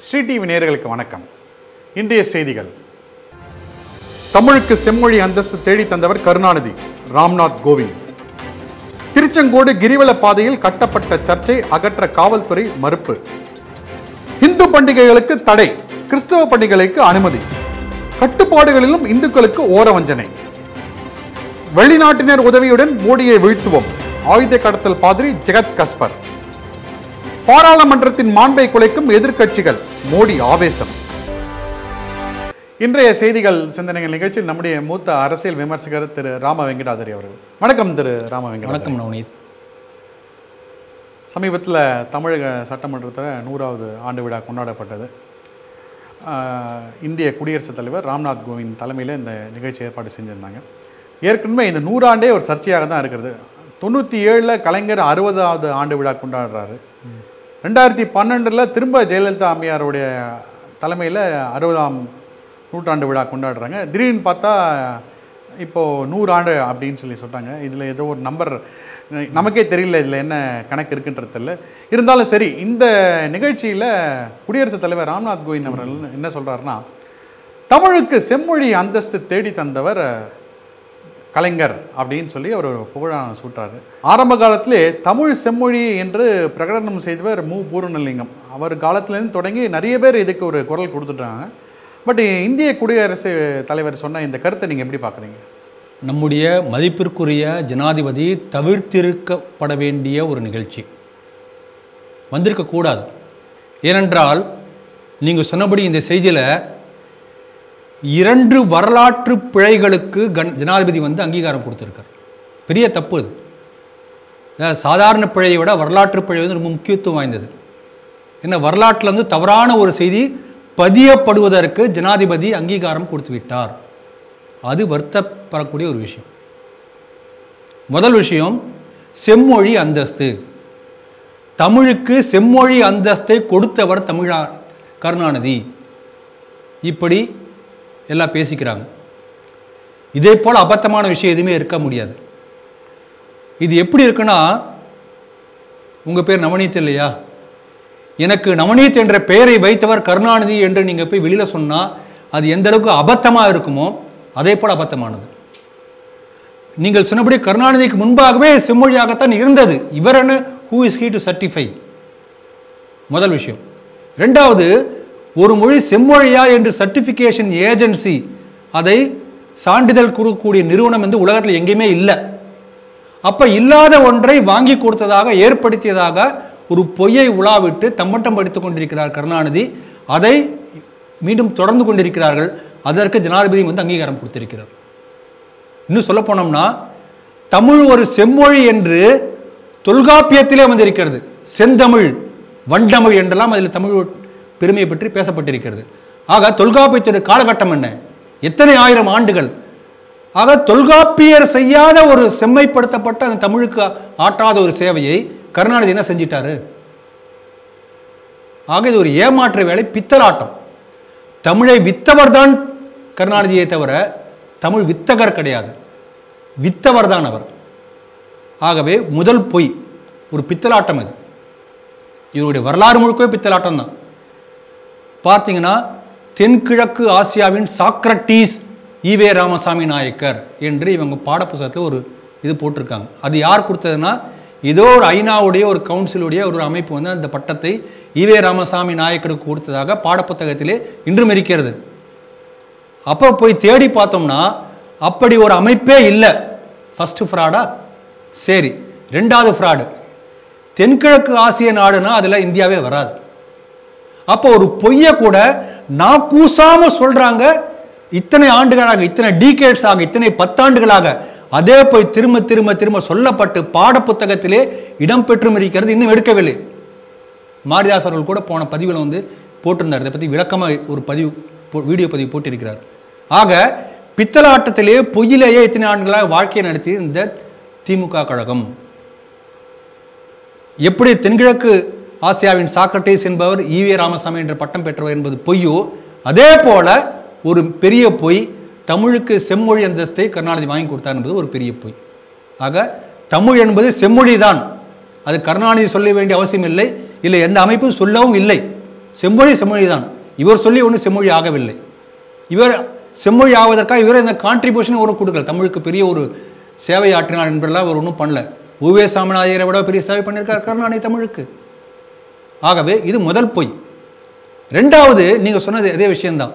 Sri TV நேயர்களுக்கு வணக்கம் இன்றைய செய்திகள் தமிழுக்கு செம்மொழி அந்தஸ்து தேடி தந்தவர் கருணாநிதி ராம்நாத் கோவிந்த் திருச்செங்கோடு கிரிவல பாதையில் கட்டப்பட்ட சர்ச்சை அகற்ற காவல்துறை மறுப்பு இந்து பண்டிகைகளுக்கு தடை கிறிஸ்தவ பண்டிகைகளுக்கு அனுமதி கட்டுப்பாடுகளிலும் இந்துக்களுக்கு ஓரவஞ்சனை வெளிநாட்டினர் உதவியுடன் மோடியை வீழ்த்துவோம் ஆயுத கடத்தல் பாதிரி ஜெகத் கஸ்பர் பாராளுமன்றத்தின் மாண்பை குலைக்கும் எதிர்க்கட்சிகள் மோடி ஆவேசம் இன்றைய செய்திகள் சிந்தனைகள் நிகழ்ச்சியில் நம்முடைய மூத்த அரசியல் விமர்சகர் திரு ராம வெங்கடாதரி அவர்கள் வணக்கம் திரு ராம வெங்கடாதரி வணக்கம் நவநீத் சமீபத்தில் தமிழக சட்டமன்றத்தில் நூறாவது ஆண்டு விழா கொண்டாடப்பட்டது ஆஹ், இந்திய குடியரசுத் தலைவர் ராம்நாத் கோவிந்த் தலைமையில் இந்த நிகழ்ச்சி ஏற்பாடு செஞ்சுருந்தாங்க ஏற்கனவே இந்த நூறாண்டே ஒரு சர்ச்சையாக தான் இருக்கிறது தொண்ணூற்றி ஏழில் கலைஞர் அறுபதாவது ஆண்டு விழா கொண்டாடுறாரு ரெண்டாயிரத்தி பன்னெண்டில் திரும்ப ஜெயலலிதா அம்மையாருடைய தலைமையில் அறுபதாம் நூற்றாண்டு விழா கொண்டாடுறாங்க திடீர்னு பார்த்தா இப்போது நூறாண்டு அப்படின்னு சொல்லி சொல்கிறாங்க இதில் ஏதோ ஒரு நம்பர் நமக்கே தெரியல இதில் என்ன கணக்கு இருக்குன்றது தெரியல இருந்தாலும் சரி இந்த நிகழ்ச்சியில் குடியரசுத் தலைவர் ராம்நாத் கோவிந்த் அவர்கள் என்ன சொல்கிறாருன்னா தமிழுக்கு செம்மொழி அந்தஸ்து தேடி தந்தவர் கலைஞர் அப்படின்னு சொல்லி அவர் ஒரு புகழான சூட்டுறாரு ஆரம்ப காலத்திலே தமிழ் செம்மொழி என்று பிரகடனம் செய்தவர் மு பூர்ணலிங்கம் அவர் காலத்திலேருந்து தொடங்கி நிறைய பேர் இதுக்கு ஒரு குரல் கொடுத்துட்டாங்க பட் இந்திய குடியரசு தலைவர் சொன்ன இந்த கருத்தை நீங்கள் எப்படி பார்க்குறீங்க நம்முடைய மதிப்பிற்குரிய ஜனாதிபதி தவிர்த்திருக்கப்பட வேண்டிய ஒரு நிகழ்ச்சி வந்திருக்கக்கூடாது ஏனென்றால் நீங்கள் சொன்னபடி இந்த செய்தியில் இரண்டு வரலாற்று பிழைகளுக்கு கண் ஜனாதிபதி வந்து அங்கீகாரம் கொடுத்துருக்கார் பெரிய தப்பு இது அதாவது சாதாரண பிழையை விட வரலாற்று பிழை வந்து ரொம்ப முக்கியத்துவம் வாய்ந்தது என்ன வரலாற்றில் வந்து தவறான ஒரு செய்தி பதியப்படுவதற்கு ஜனாதிபதி அங்கீகாரம் கொடுத்து விட்டார் அது வருத்தப்படக்கூடிய ஒரு விஷயம் முதல் விஷயம் செம்மொழி அந்தஸ்து தமிழுக்கு செம்மொழி அந்தஸ்தை கொடுத்தவர் தமிழா கருணாநிதி இப்படி எல்லாம் பேசிக்கிறாங்க இதே போல் அபத்தமான விஷயம் எதுவுமே இருக்க முடியாது இது எப்படி இருக்குன்னா உங்கள் பேர் நவநீத் இல்லையா எனக்கு நவநீத் என்ற பெயரை வைத்தவர் கருணாநிதி என்று நீங்கள் போய் வெளியில் சொன்னால் அது எந்த அளவுக்கு அபத்தமாக இருக்குமோ அதே போல் அபத்தமானது நீங்கள் சொன்னபடி கருணாநிதிக்கு முன்பாகவே செம்மொழியாகத்தான் இருந்தது இவர் என்ன who is he to certify முதல் விஷயம் ரெண்டாவது ஒரு மொழி செம்மொழியா என்று சர்டிஃபிகேஷன் ஏஜென்சி அதை சான்றிதழ் கொடுக்கக்கூடிய நிறுவனம் வந்து உலகத்தில் எங்கேயுமே இல்லை அப்ப இல்லாத ஒன்றை வாங்கி கொடுத்ததாக ஏற்படுத்தியதாக ஒரு பொய்யை உலாவிட்டு தம்மட்டம் படித்துக் கொண்டிருக்கிறார் கருணாநிதி அதை மீண்டும் தொடர்ந்து கொண்டிருக்கிறார்கள் அதற்கு ஜனாதிபதி வந்து அங்கீகாரம் கொடுத்திருக்கிறார் இன்னும் சொல்ல போனோம்னா தமிழ் ஒரு செம்மொழி என்று தொல்காப்பியத்திலே வந்திருக்கிறது செந்தமிழ் வண்டமிழ் என்றெல்லாம் அதில் தமிழ் பெருமையை பற்றி பேசப்பட்டிருக்கிறது ஆக தொல்காப்பியத்தின் காலகட்டம் என்ன எத்தனை ஆயிரம் ஆண்டுகள் ஆக தொல்காப்பியர் செய்யாத ஒரு செம்மைப்படுத்தப்பட்ட அந்த தமிழுக்கு ஆற்றாத ஒரு சேவையை கருணாநிதி என்ன செஞ்சிட்டாரு ஆக இது ஒரு ஏமாற்று வேலை பித்தலாட்டம் தமிழை வித்தவர் தான் கருணாநிதியை தவிர தமிழ் வித்தகர் கிடையாது வித்தவர் தான் அவர் ஆகவே முதல் பொய் ஒரு பித்தலாட்டம் அது இவருடைய வரலாறு முழுக்கவே பித்தலாட்டம் தான் பார்த்தீங்கன்னா தென்கிழக்கு ஆசியாவின் சாக்ரட்டீஸ் ஈவே ராமசாமி நாயக்கர் என்று இவங்க பாடப்புத்தகத்தில் ஒரு இது போட்டிருக்காங்க அது யார் கொடுத்ததுன்னா ஏதோ ஒரு ஐநாவுடைய ஒரு கவுன்சிலுடைய ஒரு அமைப்பு வந்து அந்த பட்டத்தை ஈவே ராமசாமி நாயக்கருக்கு கொடுத்ததாக பாடப்புத்தகத்திலே இன்றும் இருக்கிறது அப்போ போய் தேடி பார்த்தோம்னா அப்படி ஒரு அமைப்பே இல்லை ஃபஸ்ட்டு ஃப்ராடா சரி ரெண்டாவது ஃப்ராடு தென்கிழக்கு ஆசிய நாடுனா அதில் இந்தியாவே வராது அப்போ ஒரு பொய்யை கூட நான் கூசாம சொல்றாங்க இத்தனை ஆண்டுகளாக இத்தனை டீகேட்ஸ் ஆக இத்தனை பத்தாண்டுகளாக அதே போய் திரும்ப திரும்ப திரும்ப சொல்லப்பட்டு பாடப்புத்தகத்திலே இடம்பெற்றும் இருக்கிறது இன்னும் எடுக்கவில்லை மாரிதாஸ் அவர்கள் கூட போன பதிவில் வந்து போட்டிருந்தார் இதை பற்றி விளக்கமாக ஒரு பதிவு போ- வீடியோ பதிவு போட்டிருக்கிறார் ஆக பித்தலாட்டத்திலே பொய்யிலேயே இத்தனை ஆண்டுகளாக வாழ்க்கையை நடத்தி இந்த திமுக கழகம் எப்படி தென்கிழக்கு ஆசியாவின் சாக்ரட்டீஸ் என்பவர் ஈவே ராமசாமி என்ற பட்டம் பெற்றவர் என்பது பொய்யோ அதே போல ஒரு பெரிய பொய் தமிழுக்கு செம்மொழி அந்தஸ்தை கருணாநிதி வாங்கி கொடுத்தார் என்பது ஒரு பெரிய பொய் ஆக தமிழ் என்பது செம்மொழி தான் அது கருணாநிதி சொல்ல வேண்டிய அவசியம் இல்லை இல்லை எந்த அமைப்பும் சொல்லவும் இல்லை செம்மொழி செம்மொழி தான் இவர் சொல்லி ஒன்றும் செம்மொழி ஆகவில்லை இவர் செம்மொழி ஆவதற்காக இவர் இந்த கான்ட்ரிபியூஷன் ஒரு கொடுக்கல தமிழுக்கு பெரிய ஒரு சேவை ஆற்றினார் என்பதெல்லாம் அவர் ஒன்றும் பண்ணல உவே சாமிநாதையரை விட பெரிய சேவை பண்ணியிருக்கார் கருணாநிதி தமிழுக்கு ஆகவே இது முதல் பொய் ரெண்டாவது நீங்கள் சொன்னது அதே விஷயம்தான்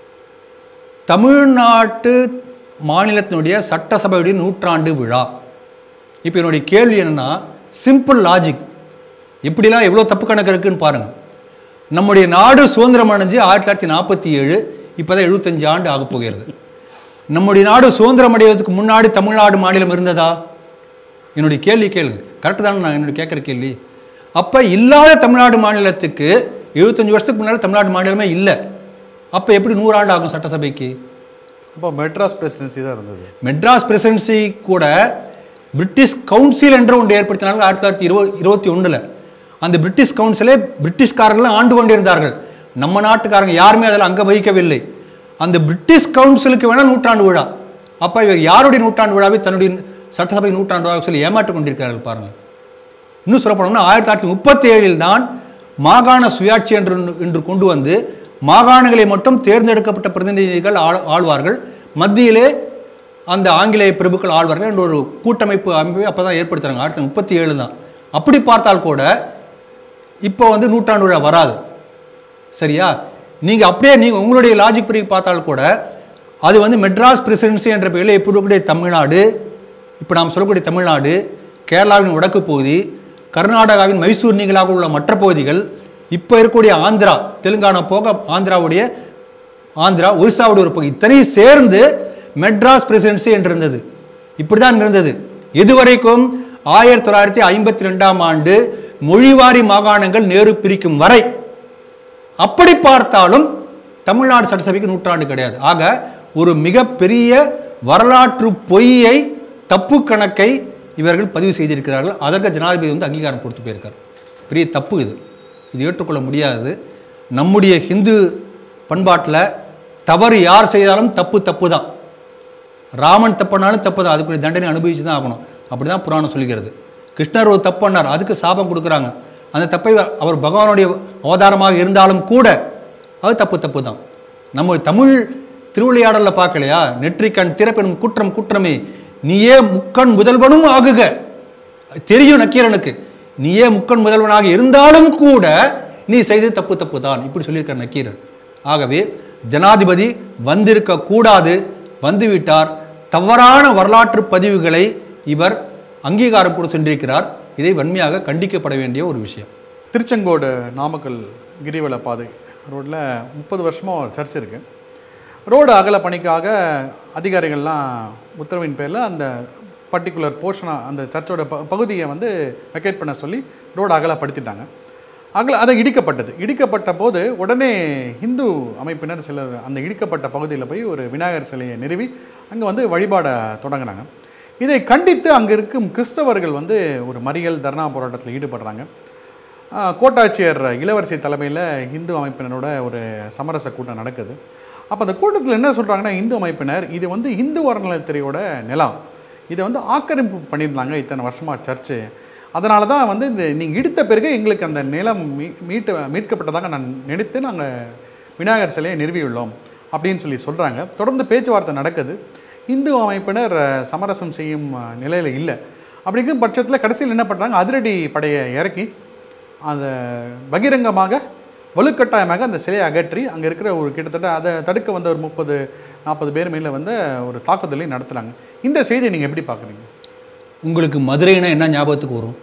தமிழ்நாட்டு மாநிலத்தினுடைய சட்டசபையுடைய நூற்றாண்டு விழா இப்போ என்னுடைய கேள்வி என்னன்னா சிம்பிள் லாஜிக் இப்படிலாம் எவ்வளோ தப்பு கணக்கு இருக்குன்னு பாருங்கள் நம்முடைய நாடு சுதந்திரம் அடைஞ்சு ஆயிரத்தி தொள்ளாயிரத்தி நாற்பத்தி ஏழு இப்போ தான் எழுபத்தஞ்சு ஆண்டு ஆகப் போகிறது நம்முடைய நாடு சுதந்திரம் அடைவதற்கு முன்னாடி தமிழ்நாடு மாநிலம் இருந்ததா என்னுடைய கேள்வி கேளுங்க கரெக்டு தானே நான் என்னுடைய கேட்குற கேள்வி அப்போ இல்லாத தமிழ்நாடு மாநிலத்துக்கு எழுபத்தஞ்சு வருஷத்துக்கு முன்னாடி தமிழ்நாடு மாநிலமே இல்லை அப்போ எப்படி நூறாண்டு ஆகும் சட்டசபைக்கு அப்போ மெட்ராஸ் பிரசிடென்சி தான் இருந்தது மெட்ராஸ் பிரசிடென்சி கூட பிரிட்டிஷ் கவுன்சில் என்ற ஒன்று ஏற்படுத்தினார்கள் ஆயிரத்தி தொள்ளாயிரத்தி இருபது இருபத்தி ஒன்றில் அந்த பிரிட்டிஷ் கவுன்சிலே பிரிட்டிஷ்காரர்கள் ஆண்டு கொண்டிருந்தார்கள் நம்ம நாட்டுக்காரங்க யாருமே அதில் அங்கே வகிக்கவில்லை அந்த பிரிட்டிஷ் கவுன்சிலுக்கு வேணால் நூற்றாண்டு விழா அப்போ இவர் யாருடைய நூற்றாண்டு விழாவை தன்னுடைய சட்டசபை நூற்றாண்டு விழாவை சொல்லி ஏமாற்றிக் கொண்டிருக்கிறார்கள் பாருங்கள் இன்னும் சொல்ல போனோம்னா ஆயிரத்தி தொள்ளாயிரத்தி முப்பத்தி ஏழில் தான் மாகாண சுயாட்சி என்று என்று கொண்டு வந்து மாகாணங்களை மட்டும் தேர்ந்தெடுக்கப்பட்ட பிரதிநிதிகள் ஆள் ஆழ்வார்கள் மத்தியிலே அந்த ஆங்கிலேய பிரபுக்கள் ஆழ்வார்கள் என்ற ஒரு கூட்டமைப்பு அமைப்பை அப்போ தான் ஏற்படுத்துகிறாங்க ஆயிரத்தி தொள்ளாயிரத்தி முப்பத்தி ஏழு தான் அப்படி பார்த்தால் கூட இப்போ வந்து நூற்றாண்டு விழா வராது சரியா நீங்கள் அப்படியே நீங்கள் உங்களுடைய லாஜிக் படி பார்த்தால் கூட அது வந்து மெட்ராஸ் பிரசிடென்சி என்ற பெயரில் இப்போ இருக்கக்கூடிய தமிழ்நாடு இப்போ நாம் சொல்லக்கூடிய தமிழ்நாடு கேரளாவின் வடக்கு பகுதி கர்நாடகாவின் மைசூர் நீங்களாக உள்ள மற்ற பகுதிகள் இப்போ இருக்கக்கூடிய ஆந்திரா தெலுங்கானா போக ஆந்திராவுடைய ஆந்திரா ஒரிசாவுடைய ஒரு பகுதி இத்தனையும் சேர்ந்து மெட்ராஸ் பிரசிடென்சி என்று இருந்தது இப்படி தான் இருந்தது இதுவரைக்கும் ஆயிரத்தி தொள்ளாயிரத்தி ஐம்பத்தி ரெண்டாம் ஆண்டு மொழிவாரி மாகாணங்கள் நேரு பிரிக்கும் வரை அப்படி பார்த்தாலும் தமிழ்நாடு சட்டசபைக்கு நூற்றாண்டு கிடையாது ஆக ஒரு மிகப்பெரிய வரலாற்று பொய்யை தப்பு கணக்கை இவர்கள் பதிவு செய்திருக்கிறார்கள் அதற்கு ஜனாதிபதி வந்து அங்கீகாரம் கொடுத்து போயிருக்கார் பெரிய தப்பு இது இது ஏற்றுக்கொள்ள முடியாதது நம்முடைய ஹிந்து பண்பாட்டில் தவறு யார் செய்தாலும் தப்பு தப்பு தான் ராமன் தப்புனாலும் தப்பு தான் அதுக்குரிய தண்டனை அனுபவிச்சு தான் ஆகணும் அப்படி தான் புராணம் சொல்லுகிறது கிருஷ்ணர் ஒரு தப்பு பண்ணார் அதுக்கு சாபம் கொடுக்குறாங்க அந்த தப்பை அவர் பகவானுடைய அவதாரமாக இருந்தாலும் கூட அது தப்பு தப்பு தான் நம்ம தமிழ் திருவிளையாடலில் பார்க்கலையா நெற்றிக்கண் திறப்பெனும் குற்றம் குற்றமே நீயே முக்கண் முதல்வனும் ஆகுக தெரியும் நக்கீரனுக்கு நீயே முக்கண் முதல்வனாக இருந்தாலும் கூட நீ செய்தது தப்பு தப்பு தான் இப்படி சொல்லியிருக்கார் நக்கீரன் ஆகவே ஜனாதிபதி வந்திருக்க கூடாது வந்துவிட்டார் தவறான வரலாற்று பதிவுகளை இவர் அங்கீகாரம் கூட சென்றிருக்கிறார் இதை வன்மையாக கண்டிக்கப்பட வேண்டிய ஒரு விஷயம் திருச்செங்கோடு நாமக்கல் கிரிவல பாதை ரோட்டில் முப்பது வருஷமாக ஒரு சர்ச் இருக்குது ரோடு அகல பணிக்காக அதிகாரிகள்லாம் உத்தரவின் பேரில் அந்த பர்டிகுலர் போர்ஷனாக அந்த சர்ச்சோட ப பகுதியை வந்து வெக்கேட் பண்ண சொல்லி ரோடு அகலப்படுத்திட்டாங்க அகல அதை இடிக்கப்பட்டது இடிக்கப்பட்ட போது உடனே இந்து அமைப்பினர் சிலர் அந்த இடிக்கப்பட்ட பகுதியில் போய் ஒரு விநாயகர் சிலையை நிறுவி அங்கே வந்து வழிபாட தொடங்கினாங்க இதை கண்டித்து அங்கே இருக்கும் கிறிஸ்தவர்கள் வந்து ஒரு மறியல் தர்ணா போராட்டத்தில் ஈடுபடுறாங்க ஆஹ் கோட்டாட்சியர் இளவரசி தலைமையில் இந்து அமைப்பினரோட ஒரு சமரச கூட்டம் நடக்குது அப்போ அந்த கூட்டத்தில் என்ன சொல்கிறாங்கன்னா இந்து அமைப்பினர் இது வந்து இந்து அறநிலையத்துறையோட நிலம் இதை வந்து ஆக்கிரமிப்பு பண்ணியிருந்தாங்க இத்தனை வருஷமாக சர்ச்சு அதனால தான் வந்து இந்த நீங்கள் இடித்த பிறகு எங்களுக்கு அந்த நிலம் மீ மீட்டு மீட்கப்பட்டதாக நான் நினைத்து நாங்கள் விநாயகர் சிலையை நிறுவியுள்ளோம் அப்படின்னு சொல்லி சொல்கிறாங்க தொடர்ந்து பேச்சுவார்த்தை நடக்குது இந்து அமைப்பினர் அஹ், சமரசம் செய்யும் நிலையில் இல்லை அப்படிங்கும் பட்சத்தில் கடைசியில் என்ன பண்ணுறாங்க அதிரடி படையை இறக்கி அந்த பகிரங்கமாக வலுக்கட்டாயமாக அந்த சிலையை அகற்றி அங்கே இருக்கிற ஒரு கிட்டத்தட்ட அதை தடுக்க வந்த ஒரு முப்பது நாற்பது பேர் மேலே வந்து ஒரு தாக்குதலை நடத்துகிறாங்க இந்த செய்தியை நீங்கள் எப்படி பார்க்குறீங்க உங்களுக்கு மதுரைனா என்ன ஞாபகத்துக்கு வரும்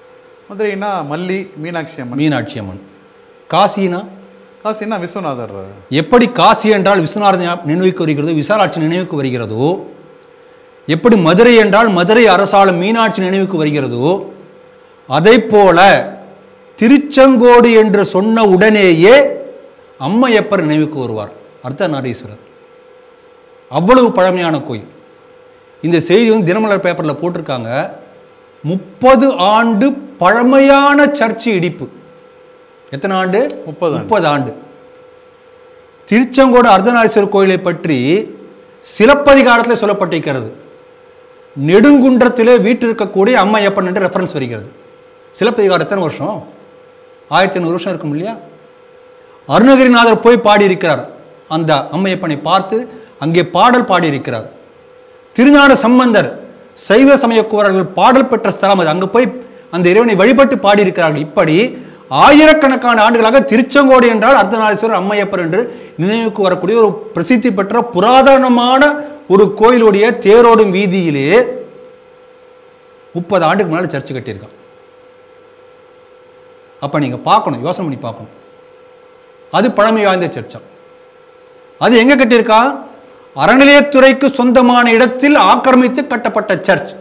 மதுரைனா மல்லி மீனாட்சி அம்மன் மீனாட்சி அம்மன் காசினா காசினா விஸ்வநாதர் எப்படி காசி என்றால் விஸ்வநாதர் ஞா- நினைவுக்கு வருகிறதோ விசாலாட்சி நினைவுக்கு வருகிறதோ எப்படி மதுரை என்றால் மதுரை அரசாளும் மீனாட்சி நினைவுக்கு வருகிறதோ அதை போல திருச்செங்கோடு என்று சொன்ன உடனேயே அம்மையப்பர் நினைவுக்கு வருவார் அர்த்தநாரீஸ்வரர் அவ்வளவு பழமையான கோயில் இந்த செய்தி வந்து தினமலர் பேப்பரில் போட்டிருக்காங்க முப்பது ஆண்டு பழமையான சர்ச்சு இடிப்பு எத்தனை ஆண்டு முப்பது ஆண்டு. முப்பது ஆண்டு திருச்செங்கோடு அர்த்தநாரீஸ்வரர் கோயிலை பற்றி சிலப்பதிகாரத்தில் சொல்லப்பட்டிருக்கிறது நெடுங்குன்றத்திலே வீட்டிருக்கக்கூடிய அம்மையப்பன் என்று ரெஃபரன்ஸ் வருகிறது சிலப்பதிகாரம் எத்தனை வருஷம் ஆயிரத்தி ஐநூறு வருஷம் இருக்கும் இல்லையா அருணகிரிநாதர் போய் பாடியிருக்கிறார் அந்த அம்மையப்பனை பார்த்து அங்கே பாடல் பாடியிருக்கிறார் திருஞான சம்பந்தர் சைவ சமயக்குவரர்கள் பாடல் பெற்ற ஸ்தலம் அது அங்கு போய் அந்த இறைவனை வழிபட்டு பாடியிருக்கிறார்கள் இப்படி ஆயிரக்கணக்கான ஆண்டுகளாக திருச்செங்கோடு என்றால் அர்த்தநாரீஸ்வரர் அம்மையப்பர் என்று நினைவுக்கு வரக்கூடிய ஒரு பிரசித்தி பெற்ற புராதனமான ஒரு கோயிலுடைய தேரோடும் வீதியிலே முப்பது ஆண்டுக்கு முன்னாடி சர்ச்சு கட்டியிருக்கான் அப்போ நீங்கள் பார்க்கணும் யோசனை பண்ணி பார்க்கணும் அது பழமை வாய்ந்த சர்ச்சம் அது எங்கே கட்டியிருக்கா அறநிலையத்துறைக்கு சொந்தமான இடத்தில் ஆக்கிரமித்து கட்டப்பட்ட சர்ச்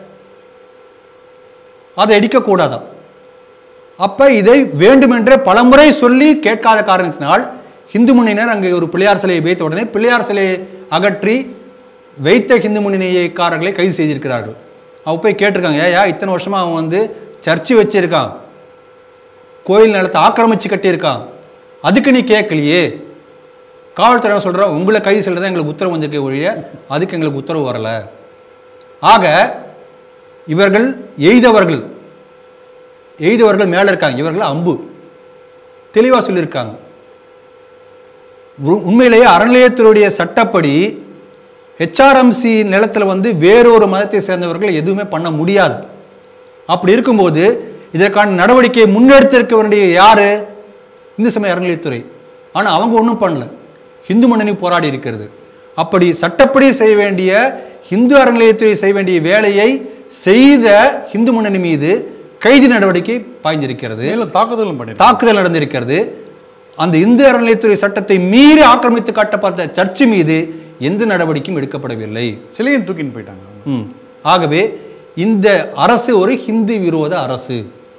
அதை இடிக்கக்கூடாதான் அப்ப இதை வேண்டுமென்றே பலமுறை சொல்லி கேட்காத காரணத்தினால் இந்து முன்னினர் அங்கே ஒரு பிள்ளையார் சிலையை வைத்த உடனே பிள்ளையார் சிலையை அகற்றி வைத்த ஹிந்து முன்னணியக்காரர்களை கைது செய்திருக்கிறார்கள் அவ போய் கேட்டிருக்காங்க ஏயா இத்தனை வருஷமா அவன் வந்து சர்ச்சு வச்சிருக்கான் கோயில் நிலத்தை ஆக்கிரமிச்சு கட்டியிருக்கான் அதுக்கு நீ கேட்கலையே காவல்துறை சொல்கிறோம் உங்களை கைது செய்யறதா எங்களுக்கு உத்தரவு வந்திருக்க ஒழிய அதுக்கு எங்களுக்கு உத்தரவு வரல ஆக இவர்கள் எய்தவர்கள் எய்தவர்கள் மேலே இருக்காங்க இவர்கள் அம்பு தெளிவாக சொல்லியிருக்காங்க உ- உண்மையிலேயே அறநிலையத்தினுடைய சட்டப்படி ஹெச்ஆர்எம்சி நிலத்தில் வந்து வேறொரு மதத்தை சேர்ந்தவர்கள் எதுவுமே பண்ண முடியாது அப்படி இருக்கும்போது இதற்கான நடவடிக்கையை முன்னெடுத்திருக்க வேண்டிய யாரு இந்து சமய அறநிலையத்துறை ஆனால் அவங்க ஒன்றும் பண்ணல ஹிந்து முன்னணி போராடி இருக்கிறது அப்படி சட்டப்படி செய்ய வேண்டிய இந்து அறநிலையத்துறை செய்ய வேண்டிய வேலையை செய்த ஹிந்து முன்னணி மீது கைது நடவடிக்கை பாய்ந்திருக்கிறது மேலும் தாக்குதலும் பண்ணிருக்காங்க தாக்குதல் நடந்திருக்கிறது அந்த இந்து அறநிலையத்துறை சட்டத்தை மீறி ஆக்கிரமித்து காட்டப்பட்ட சர்ச்சு மீது எந்த நடவடிக்கையும் எடுக்கப்படவில்லை சிலையும் தூக்கின்னு போயிட்டாங்க ம். ஆகவே இந்த அரசு ஒரு ஹிந்து விரோத அரசு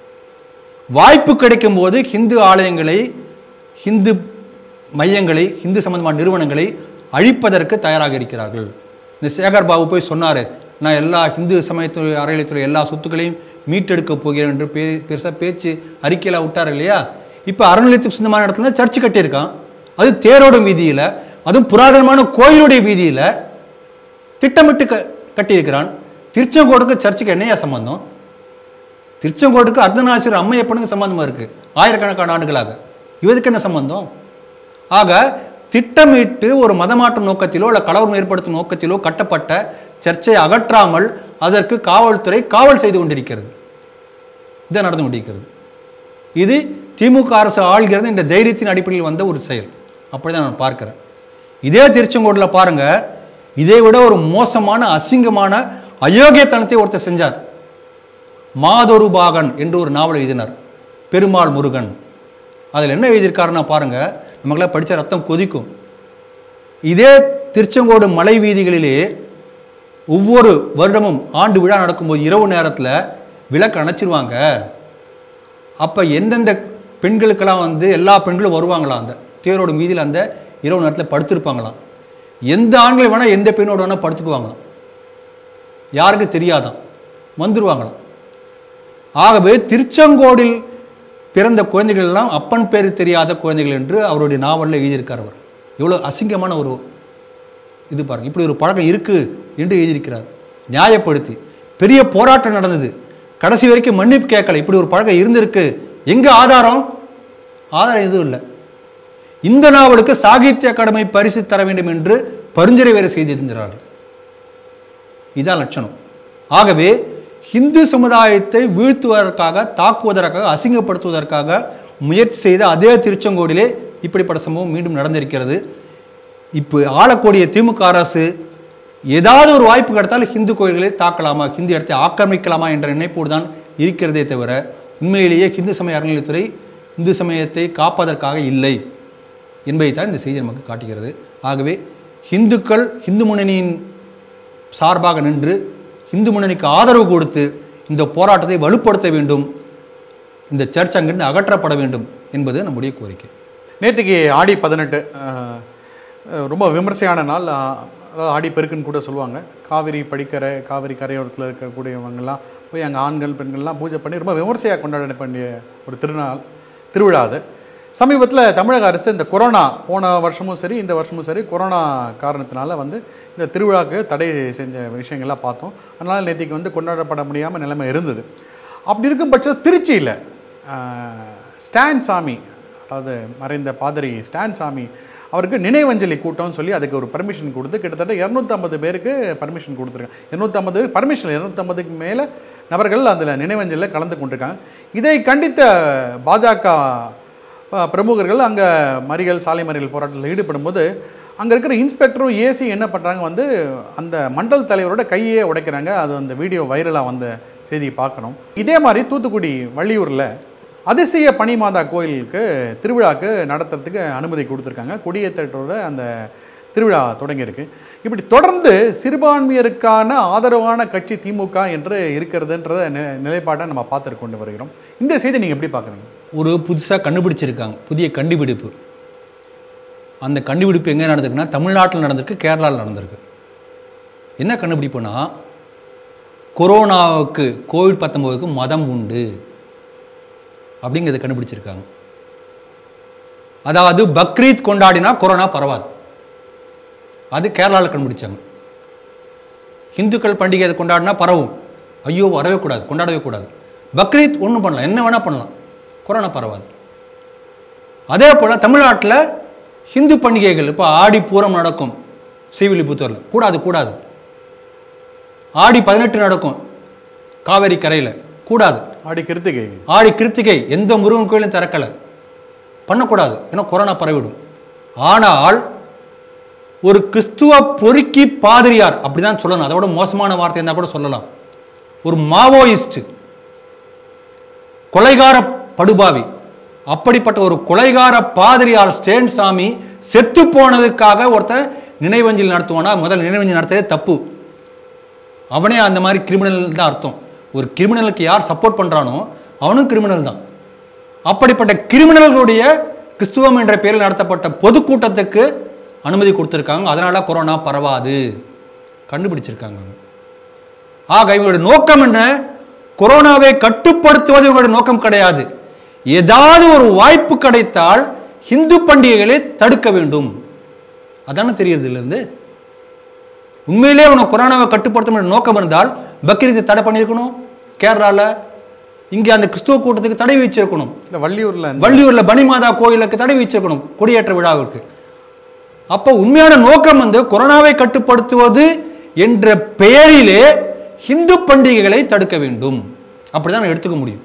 வாய்ப்பு கிடைக்கும் போது ஹிந்து ஆலயங்களை ஹிந்து மையங்களை ஹிந்து சம்பந்தமான நிறுவனங்களை அழிப்பதற்கு தயாராக இருக்கிறார்கள் இந்த சேகர் பாபு போய் சொன்னார் நான் எல்லா ஹிந்து சமயத்துறை அறநிலையத்துறை எல்லா சொத்துக்களையும் மீட்டெடுக்க போகிறேன் என்று பே பெருசாக பேச்சு அறிக்கையில் விட்டார் இல்லையா இப்போ அறநிலையத்துக்கு சொந்தமான இடத்துல சர்ச்சு கட்டியிருக்கான் அது தேரோடும் வீதியில் அதுவும் புராதனமான கோயிலுடைய வீதியில் திட்டமிட்டு க கட்டியிருக்கிறான் திருச்செங்கோடுக்கு சர்ச்சுக்கு என்னையா சம்பந்தம் திருச்செங்கோடுக்கு அர்த்தநாசீர் அம்மையப்பனுக்கு சம்பந்தமா இருக்கு ஆயிரக்கணக்கான ஆண்டுகளாக இவருக்கு என்ன சம்பந்தம் ஆக திட்டமிட்டு ஒரு மதமாற்ற நோக்கத்திலோ அல்ல கலவரம் ஏற்படுத்தும் நோக்கத்திலோ கட்டப்பட்ட சர்ச்சை அகற்றாமல் அதற்கு காவல்துறை காவல் செய்து கொண்டிருக்கிறது இதான் நடந்து கொண்டிருக்கிறது இது திமுக அரசு ஆள்கிறது இந்த தைரியத்தின் அடிப்படையில் வந்த ஒரு செயல் அப்படிதான் நான் பார்க்கிறேன் இதே திருச்செங்கோட்டில் பாருங்க இதை விட ஒரு மோசமான அசிங்கமான அயோக்கியத்தனத்தை ஒருத்தர் செஞ்சார் மாதொரு பாகன் என்று ஒரு நாவல் எழுதினார் பெருமாள் முருகன் அதில் என்ன எழுதியிருக்காருன்னா பாருங்க நமக்கெல்லாம் படித்த ரத்தம் கொதிக்கும் இதே திருச்செங்கோடு மலை வீதிகளிலே ஒவ்வொரு வருடமும் ஆண்டு விழா நடக்கும்போது இரவு நேரத்தில் விளக்கு அணைச்சிருவாங்க அப்போ எந்தெந்த பெண்களுக்கெல்லாம் வந்து எல்லா பெண்களும் வருவாங்களாம் அந்த தேரோட மீதியில் அந்த இரவு நேரத்தில் படுத்திருப்பாங்களாம் எந்த ஆண்கள் வேணால் எந்த பெண்ணோட வேணால் படுத்துக்குவாங்களாம் யாருக்கு தெரியாதான் வந்துருவாங்களாம் ஆகவே திருச்செங்கோடில் பிறந்த குழந்தைகள் எல்லாம் அப்பன் பேர் தெரியாத குழந்தைகள் என்று அவருடைய நாவலில் எழுதியிருக்கார் அவர் எவ்வளோ அசிங்கமான ஒரு இது பாருங்க இப்படி ஒரு பழக்கம் இருக்கு என்று எழுதியிருக்கிறார் நியாயப்படுத்தி பெரிய போராட்டம் நடந்தது கடைசி வரைக்கும் மன்னிப்பு கேட்கல இப்படி ஒரு பழக்கம் இருந்திருக்கு எங்க ஆதாரம் ஆதாரம் எதுவும் இல்லை இந்த நாவலுக்கு சாகித்ய அகாடமி பரிசு தர வேண்டும் என்று பரிந்துரை வேறு செய்திருந்தார்கள் இதான் லட்சணம் ஆகவே இந்து சமுதாயத்தை வீழ்த்துவதற்காக தாக்குவதற்காக அசிங்கப்படுத்துவதற்காக முயற்சி செய்த அதே திருச்செங்கோடிலே இப்படிப்பட்ட சம்பவம் மீண்டும் நடந்திருக்கிறது இப்போ ஆளக்கூடிய திமுக அரசு ஏதாவது ஒரு வாய்ப்பு கிடைத்தால் ஹிந்து கோயில்களை தாக்கலாமா ஹிந்து இடத்தை ஆக்கிரமிக்கலாமா என்ற நினைப்போடு தான் இருக்கிறதே தவிர உண்மையிலேயே ஹிந்து சமய அறநிலையத்துறை இந்து சமயத்தை காப்பதற்காக இல்லை என்பதை தான் இந்த செய்தி நமக்கு காட்டுகிறது ஆகவே ஹிந்துக்கள் ஹிந்து முன்னணியின் சார்பாக நின்று இந்து முன்னணிக்கு ஆதரவு கொடுத்து இந்த போராட்டத்தை வலுப்படுத்த வேண்டும் இந்த சர்ச் அங்கிருந்து அகற்றப்பட வேண்டும் என்பது நம்முடைய கோரிக்கை நேற்றுக்கு ஆடி பதினெட்டு அஹ், அஹ், ரொம்ப விமர்சையான நாள் அஹ், அதாவது ஆடி பெருக்குன்னு கூட சொல்லுவாங்க காவிரி படிக்கரை காவிரி கரையோரத்தில் இருக்கக்கூடியவங்கெல்லாம் போய் அங்கே ஆண்கள் பெண்கள்லாம் பூஜை பண்ணி ரொம்ப விமர்சையாக கொண்டாட வேண்டிய ஒரு திருநாள் திருவிழா அது சமீபத்தில் தமிழக அரசு இந்த கொரோனா போன வருஷமும் சரி இந்த வருஷமும் சரி கொரோனா காரணத்தினால வந்து இந்த திருவிழாக்கு தடை செஞ்ச விஷயங்கள்லாம் பார்த்தோம் அதனால் நேற்றுக்கு வந்து கொண்டாடப்பட முடியாமல் நிலைமை இருந்தது அப்படி இருக்கும் பட்சம் திருச்சியில் ஸ்டான் சாமி அது மறைந்த பாதிரி ஸ்டான் சாமி அவருக்கு நினைவஞ்சலி கூட்டம்னு சொல்லி அதுக்கு ஒரு பர்மிஷன் கொடுத்து கிட்டத்தட்ட இரநூத்தம்பது பேருக்கு பர்மிஷன் கொடுத்துருக்காங்க இரநூத்தம்பது பேர் பர்மிஷன் இரநூத்தம்பதுக்கு மேலே நபர்கள் அதில் நினைவஞ்சலில் கலந்து கொண்டிருக்காங்க இதை கண்டித்த பாஜக அஹ், பிரமுகர்கள் அங்கே மறியல் சாலை மறியல் போராட்டத்தில் ஈடுபடும்போது அங்கே இருக்கிற இன்ஸ்பெக்டரும் ஏசி என்ன பண்ணுறாங்க வந்து அந்த மண்டல் தலைவரோட கையே உடைக்கிறாங்க அது அந்த வீடியோ வைரலாக வந்த செய்தியை பார்க்கணும் இதே மாதிரி தூத்துக்குடி வள்ளியூரில் அதிசய பனிமாதா கோயிலுக்கு திருவிழாக்கு நடத்துறதுக்கு அனுமதி கொடுத்துருக்காங்க கொடியேற்றத்தோட அந்த திருவிழா தொடங்கியிருக்கு இப்படி தொடர்ந்து சிறுபான்மையருக்கான ஆதரவான கட்சி திமுக என்று இருக்கிறதுன்ற நி- நிலைப்பாட்டை நம்ம பார்த்துட்டு கொண்டு வருகிறோம் இந்த செய்தி நீங்கள் எப்படி பார்க்குறீங்க ஒரு புதுசாக கண்டுபிடிச்சிருக்காங்க புதிய கண்டுபிடிப்பு அந்த கண்டுபிடிப்பு எங்கே நடந்திருக்குன்னா தமிழ்நாட்டில் நடந்திருக்கு கேரளாவில் நடந்திருக்கு என்ன கண்டுபிடிப்புனா கொரோனாவுக்கு கோவிட் பத்தொம்போதுக்கு மதம் உண்டு அப்படிங்கிறத கண்டுபிடிச்சிருக்காங்க அதாவது பக்ரீத் கொண்டாடினா கொரோனா பரவாது அது கேரளாவில் கண்டுபிடிச்சாங்க இந்துக்கள் பண்டிகை அதை கொண்டாடினா பரவும் ஐயோ வரவே கூடாது கொண்டாடவே கூடாது பக்ரீத் ஒன்றும் பண்ணலாம் என்ன வேணால் பண்ணலாம் கொரோனா பரவாது அதே போல் தமிழ்நாட்டில் ஹிந்து பண்டிகைகள் இப்போ ஆடி பூரம் நடக்கும் ஸ்ரீவில்லிபுத்தூரில் கூடாது கூடாது ஆடி பதினெட்டு நடக்கும் காவேரி கரையில் கூடாது ஆடி கிருத்திகை ஆடி கிருத்திகை எந்த முருகன் கோயிலும் திறக்கலை பண்ணக்கூடாது ஏன்னா கொரோனா பரவிடும் ஆனால் ஒரு கிறிஸ்துவ பொறுக்கி பாதிரியார் அப்படிதான் சொல்லணும் அதோட மோசமான வார்த்தை இருந்தால் கூட சொல்லலாம் ஒரு மாவோயிஸ்ட் கொலைகார படுபாவி அப்படிப்பட்ட ஒரு கொலைகார பாதிரியார் ஸ்டேன் சாமி செத்து போனதுக்காக ஒருத்தன் நினைவஞ்சலி நடத்துவானா முதல்ல நினைவஞ்சலி நடத்ததே தப்பு அவனே அந்த மாதிரி கிரிமினல் தான் அர்த்தம் ஒரு கிரிமினலுக்கு யார் சப்போர்ட் பண்ணுறானோ அவனும் கிரிமினல் தான் அப்படிப்பட்ட கிரிமினல்களுடைய கிறிஸ்துவம் என்ற பெயரில் நடத்தப்பட்ட பொதுக்கூட்டத்துக்கு அனுமதி கொடுத்துருக்காங்க அதனால கொரோனா பரவாது கண்டுபிடிச்சிருக்காங்க அவங்க. ஆக இவங்களுடைய நோக்கம் என்ன கொரோனாவை கட்டுப்படுத்துவது இவங்களுடைய நோக்கம் கிடையாது ஏதாவது ஒரு வாய்ப்பு கிடைத்தால் இந்து பண்டிகைகளை தடுக்க வேண்டும் அதானே தெரியறது இருந்து உண்மையிலே உனக்கு கொரோனாவை கட்டுப்படுத்தும் நோக்கம் இருந்தால் பக்ரீத்தை தடை பண்ணியிருக்கணும் கேரளாவில் இங்கே அந்த கிறிஸ்துவ கூட்டத்துக்கு தடை வச்சிருக்கணும் இந்த வள்ளியூரில் வள்ளியூரில் பனிமாதா கோயிலுக்கு தடை வச்சிருக்கணும் கொடியேற்ற விழாவுக்கு அப்போ உண்மையான நோக்கம் வந்து கொரோனாவை கட்டுப்படுத்துவது என்ற பெயரிலே இந்து பண்டிகைகளை தடுக்க வேண்டும் அப்படிதான் நான் எடுத்துக்க முடியும்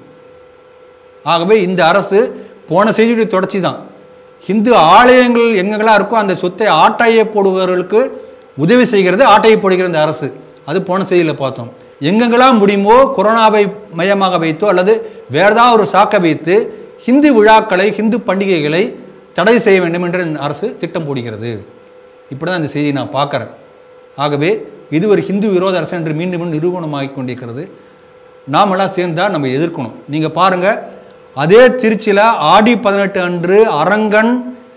ஆகவே இந்த அரசு போன செய்தியுடைய தொடர்ச்சி தான் இந்து ஆலயங்கள் எங்கெங்கெல்லாம் இருக்கோ அந்த சொத்தை ஆட்டையை போடுபவர்களுக்கு உதவி செய்கிறது ஆட்டையை போடுகிற இந்த அரசு அது போன செய்தியில் பார்த்தோம் எங்கெங்கெல்லாம் முடியுமோ கொரோனாவை மையமாக வைத்தோ அல்லது வேற ஏதாவது ஒரு சாக்கை வைத்து ஹிந்து விழாக்களை ஹிந்து பண்டிகைகளை தடை செய்ய வேண்டும் என்று இந்த அரசு திட்டம் போடுகிறது இப்படி தான் இந்த செய்தியை நான் பார்க்குறேன் ஆகவே இது ஒரு ஹிந்து விரோத அரசு என்று மீண்டும் மீண்டும் நிரூபணமாகி கொண்டிருக்கிறது நாமெல்லாம் சேர்ந்தா நம்ம எதிர்க்கணும் நீங்கள் பாருங்கள் அதே திருச்சியில் ஆடி பதினெட்டு அன்று அரங்கன்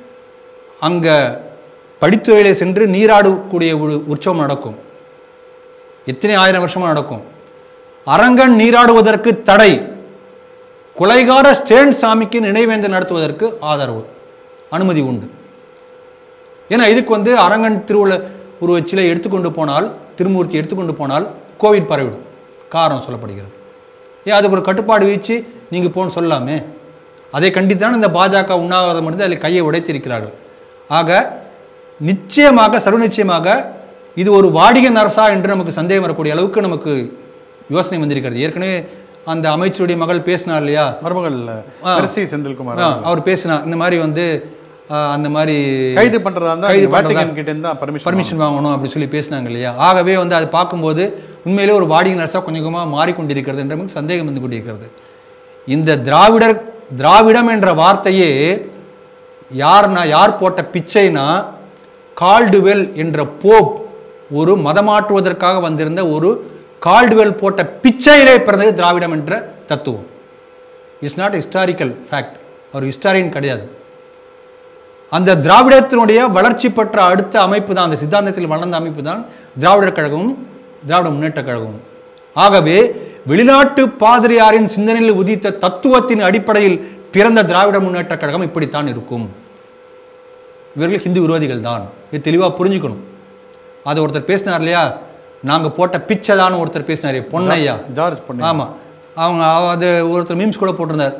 அங்கே படித்துறையிலே சென்று நீராடக்கூடிய ஒரு உற்சவம் நடக்கும் எத்தனை ஆயிரம் வருஷமாக நடக்கும் அரங்கன் நீராடுவதற்கு தடை கொலைகார ஸ்டேன் சாமிக்கு நினைவேந்தல் நடத்துவதற்கு ஆதரவு அனுமதி உண்டு ஏன்னா இதுக்கு வந்து அரங்கன் திருவுள்ள ஒரு சிலை எடுத்துக்கொண்டு போனால் திருமூர்த்தி எடுத்துக்கொண்டு போனால் கோவிட் பரவிடும் காரணம் சொல்லப்படுகிறது ஏன் அதுக்கு ஒரு கட்டுப்பாடு வீச்சு நீங்கள் போன்னு சொல்லலாமே அதை கண்டித்தான் இந்த பாஜக உண்ணாவிரதம் இருந்து அதில் கையை உடைத்திருக்கிறார்கள் ஆக நிச்சயமாக சர்வ நிச்சயமாக இது ஒரு வாடிகன் அரசா என்று நமக்கு சந்தேகம் வரக்கூடிய அளவுக்கு நமக்கு யோசனை வந்திருக்கிறது ஏற்கனவே அந்த அமைச்சருடைய மகள் பேசினார் இல்லையா மருமகள் ஆ. மெர்சி செந்தில்குமார் ஆ, அவர் பேசினார் இந்த மாதிரி வந்து ஆ, அந்த மாதிரி கைது பண்றதா இருந்தா கைது கைது பண்றதா- வேட்டிகன் கிட்ட இருந்தா பர்மிஷன் பர்மிஷன் வாங்கணும் அப்படி சொல்லி பேசினாங்க இல்லையா ஆகவே வந்து அதை பார்க்கும்போது உண்மையிலே ஒரு வாடிகை நர்ஸாக கொஞ்சம் கொஞ்சமாக மாறிக்கொண்டிருக்கிறது என்ற நமக்கு சந்தேகம் வந்து கொண்டிருக்கிறது இந்த திராவிடர் திராவிடம் என்ற வார்த்தையே யார்னா யார் போட்ட பிச்சைனா கால்டுவெல் என்ற போப் ஒரு மதமாற்றுவதற்காக வந்திருந்த ஒரு கால்டுவெல் போட்ட பிச்சையிலே பிறந்தது திராவிடம் என்ற தத்துவம் இட்ஸ் நாட் ஹிஸ்டாரிக்கல் ஃபேக்ட் அவர் ஹிஸ்டாரியன் கிடையாது அந்த திராவிடத்தினுடைய வளர்ச்சி பெற்ற அடுத்த அமைப்பு தான் அந்த சித்தாந்தத்தில் வளர்ந்த அமைப்பு தான் திராவிடர் கழகமும் திராவிட முன்னேற்ற கழகமும் ஆகவே வெளிநாட்டு பாதிரியாரின் சிந்தனையில் உதித்த தத்துவத்தின் அடிப்படையில் பிறந்த திராவிட முன்னேற்ற கழகம் இப்படித்தான் இருக்கும் இவர்கள் ஹிந்து விரோதிகள் தான் இது தெளிவாக புரிஞ்சுக்கணும் அது ஒருத்தர் பேசினார் இல்லையா நாங்கள் போட்ட பிச்சை தான் ஒருத்தர் பேசினார் பொன்னையா ஜார்ஜ் பண்ணி ஆமாம் அவங்க அவ- அது ஒருத்தர் மீம்ஸ் கூட போட்டிருந்தார்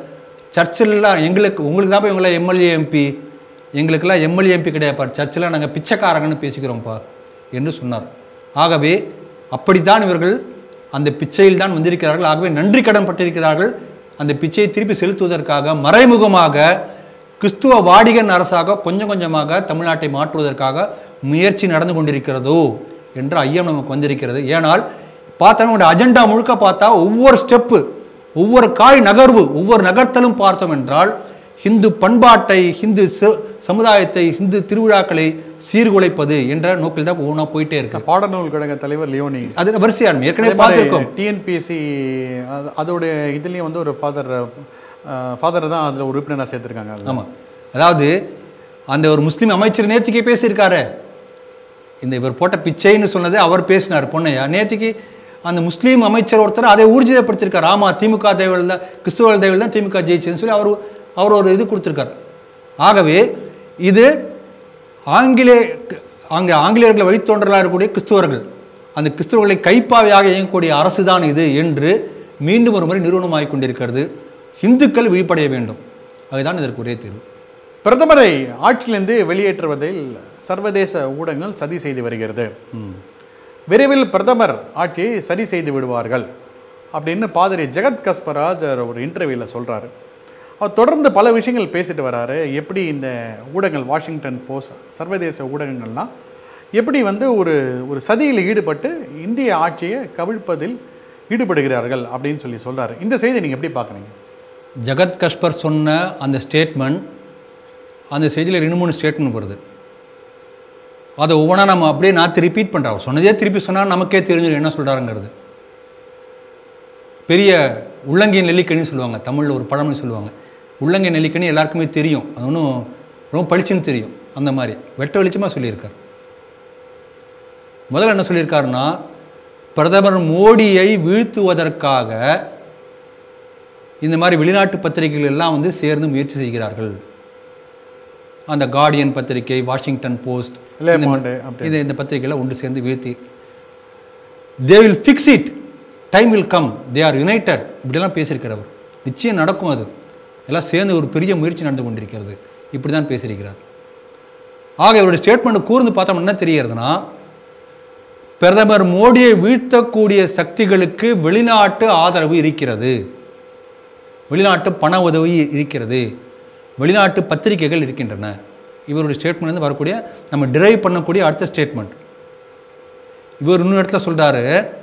சர்ச்சில்லாம் எங்களுக்கு உங்களுக்கு தான் இவங்கள எம்எல்ஏ எம்பி எங்களுக்கெல்லாம் எம்எல்ஏ எம்பி கிடையாதுப்பா சர்ச்சில் நாங்கள் பிச்சைக்காரங்கன்னு பேசிக்கிறோம்ப்பா என்று சொன்னார் ஆகவே அப்படித்தான் இவர்கள் அந்த பிச்சையில் தான் வந்திருக்கிறார்கள் ஆகவே நன்றி கடன் பட்டிருக்கிறார்கள் அந்த பிச்சையை திருப்பி செலுத்துவதற்காக மறைமுகமாக கிறிஸ்துவ வாடிகன் அரசாக கொஞ்சம் கொஞ்சமாக தமிழ்நாட்டை மாற்றுவதற்காக முயற்சி நடந்து கொண்டிருக்கிறதோ என்ற ஐயம் நமக்கு வந்திருக்கிறது ஏனால் பார்த்தா உங்களுடைய அஜெண்டா முழுக்க பார்த்தா ஒவ்வொரு ஸ்டெப்பு ஒவ்வொரு காய் நகர்வு ஒவ்வொரு நகர்த்தலும் பார்த்தோம் என்றால் ஹிந்து பண்பாட்டை ஹிந்து ச- சமுதாயத்தை ஹிந்து திருவிழாக்களை சீர்குலைப்பது என்ற நோக்கில் தான் ஒவ்வொன்றா போயிட்டே இருக்கு பாடநூல் கழக தலைவர் லியோனி அது வரிசையான ஏற்கனவே பார்த்துருக்கோம் டிஎன்பிஎஸ்சி அதோடைய இதுலேயும் வந்து ஒரு ஃபாதர் ஃபாதர் தான் அதில் ஒரு உறுப்பினராக சேர்த்துருக்காங்க அதுல. ஆமாம் அதாவது அந்த ஒரு முஸ்லீம் அமைச்சர் நேத்திக்கே பேசியிருக்காரு இந்த இவர் போட்ட பிச்சைன்னு சொன்னது அவர் பேசினார் பொன்னையா நேத்திக்கு அந்த முஸ்லீம் அமைச்சர் ஒருத்தர் அதை ஊர்ஜிதப்படுத்தியிருக்கார் ஆமாம் திமுக தெய்வல் தான் கிறிஸ்துவ தெய்வல் தான் திமுக ஜெயிச்சுன்னு சொல்லி அவர் அவர் ஒரு இது கொடுத்துருக்கார் ஆகவே இது ஆங்கிலே அங்கே ஆங்கிலேயர்களை வழித்தோன்றலாக இருக்கக்கூடிய கிறிஸ்துவர்கள் அந்த கிறிஸ்துவர்களை கைப்பாவையாக இயங்கக்கூடிய அரசு தான் இது என்று மீண்டும் ஒரு முறை நிறுவனமாகிக் கொண்டிருக்கிறது இந்துக்கள் விழிப்படைய வேண்டும் அதுதான் இதற்கு ஒரே தீர்வு பிரதமரை ஆட்சியிலிருந்து வெளியேற்றுவதில் சர்வதேச ஊடகங்கள் சதி செய்து வருகிறது விரைவில் பிரதமர் ஆட்சியை சரி செய்து விடுவார்கள் அப்படின்னு பாதிரி ஜெகத் கஸ்பராஜ் ஒரு இன்டர்வியூவில் சொல்கிறாரு அவர் தொடர்ந்து பல விஷயங்கள் பேசிட்டு வராரு எப்படி இந்த ஊடகங்கள் வாஷிங்டன் போஸ்ட் சர்வதேச ஊடகங்கள்லாம் எப்படி வந்து ஒரு ஒரு சதியில் ஈடுபட்டு இந்திய ஆட்சியை கவிழ்ப்பதில் ஈடுபடுகிறார்கள் அப்படின்னு சொல்லி சொல்றாரு இந்த செய்தி நீங்கள் எப்படி பார்க்குறீங்க ஜகத் கஷ்பர் சொன்ன அந்த ஸ்டேட்மெண்ட் அந்த செய்தியில் ரெண்டு மூணு ஸ்டேட்மெண்ட் வருது அதை ஒவ்வொன்றா நம்ம அப்படியே நான் ரிப்பீட் பண்ணுறேன் அவர் சொன்னதே திருப்பி சொன்னால் நமக்கே தெரிஞ்சிடும் என்ன சொல்கிறாருங்கிறது பெரிய உள்ளங்கை நெல்லிக்கனின்னு சொல்லுவாங்க தமிழில் ஒரு பழம்னு சொல்லுவாங்க உள்ளங்கை நெல்லிக்கனி எல்லாருக்குமே தெரியும் அது ஒன்றும் ரொம்ப பளிச்சுன்னு தெரியும் அந்த மாதிரி வெட்ட வெளிச்சமாக சொல்லியிருக்கார் முதல்ல என்ன சொல்லியிருக்காருன்னா பிரதமர் மோடியை வீழ்த்துவதற்காக இந்த மாதிரி வெளிநாட்டு பத்திரிகைகள் எல்லாம் வந்து சேர்ந்து முயற்சி செய்கிறார்கள் அந்த கார்டியன் பத்திரிகை வாஷிங்டன் போஸ்ட் இல்லை மாண்டு அப்படி இது இந்த பத்திரிகையில் ஒன்று சேர்ந்து வீழ்த்தி they will fix it time will come they are united இப்படிலாம் பேசியிருக்கிறவர் நிச்சயம் நடக்கும் அது எல்லாம் சேர்ந்து ஒரு பெரிய முயற்சி நடந்து கொண்டிருக்கிறது இப்படி தான் பேசியிருக்கிறார் ஆக இவருடைய ஸ்டேட்மெண்ட் கூர்ந்து பார்த்தோம் என்ன தெரியறதுன்னா பிரதமர் மோடியை வீழ்த்தக்கூடிய சக்திகளுக்கு வெளிநாட்டு ஆதரவு இருக்கிறது வெளிநாட்டு பண உதவி இருக்கிறது வெளிநாட்டு பத்திரிகைகள் இருக்கின்றன இவருடைய ஸ்டேட்மெண்ட் வந்து வரக்கூடிய நம்ம டிரைவ் பண்ணக்கூடிய அடுத்த ஸ்டேட்மெண்ட் இவர் இன்னொரு இடத்துல சொல்றாரு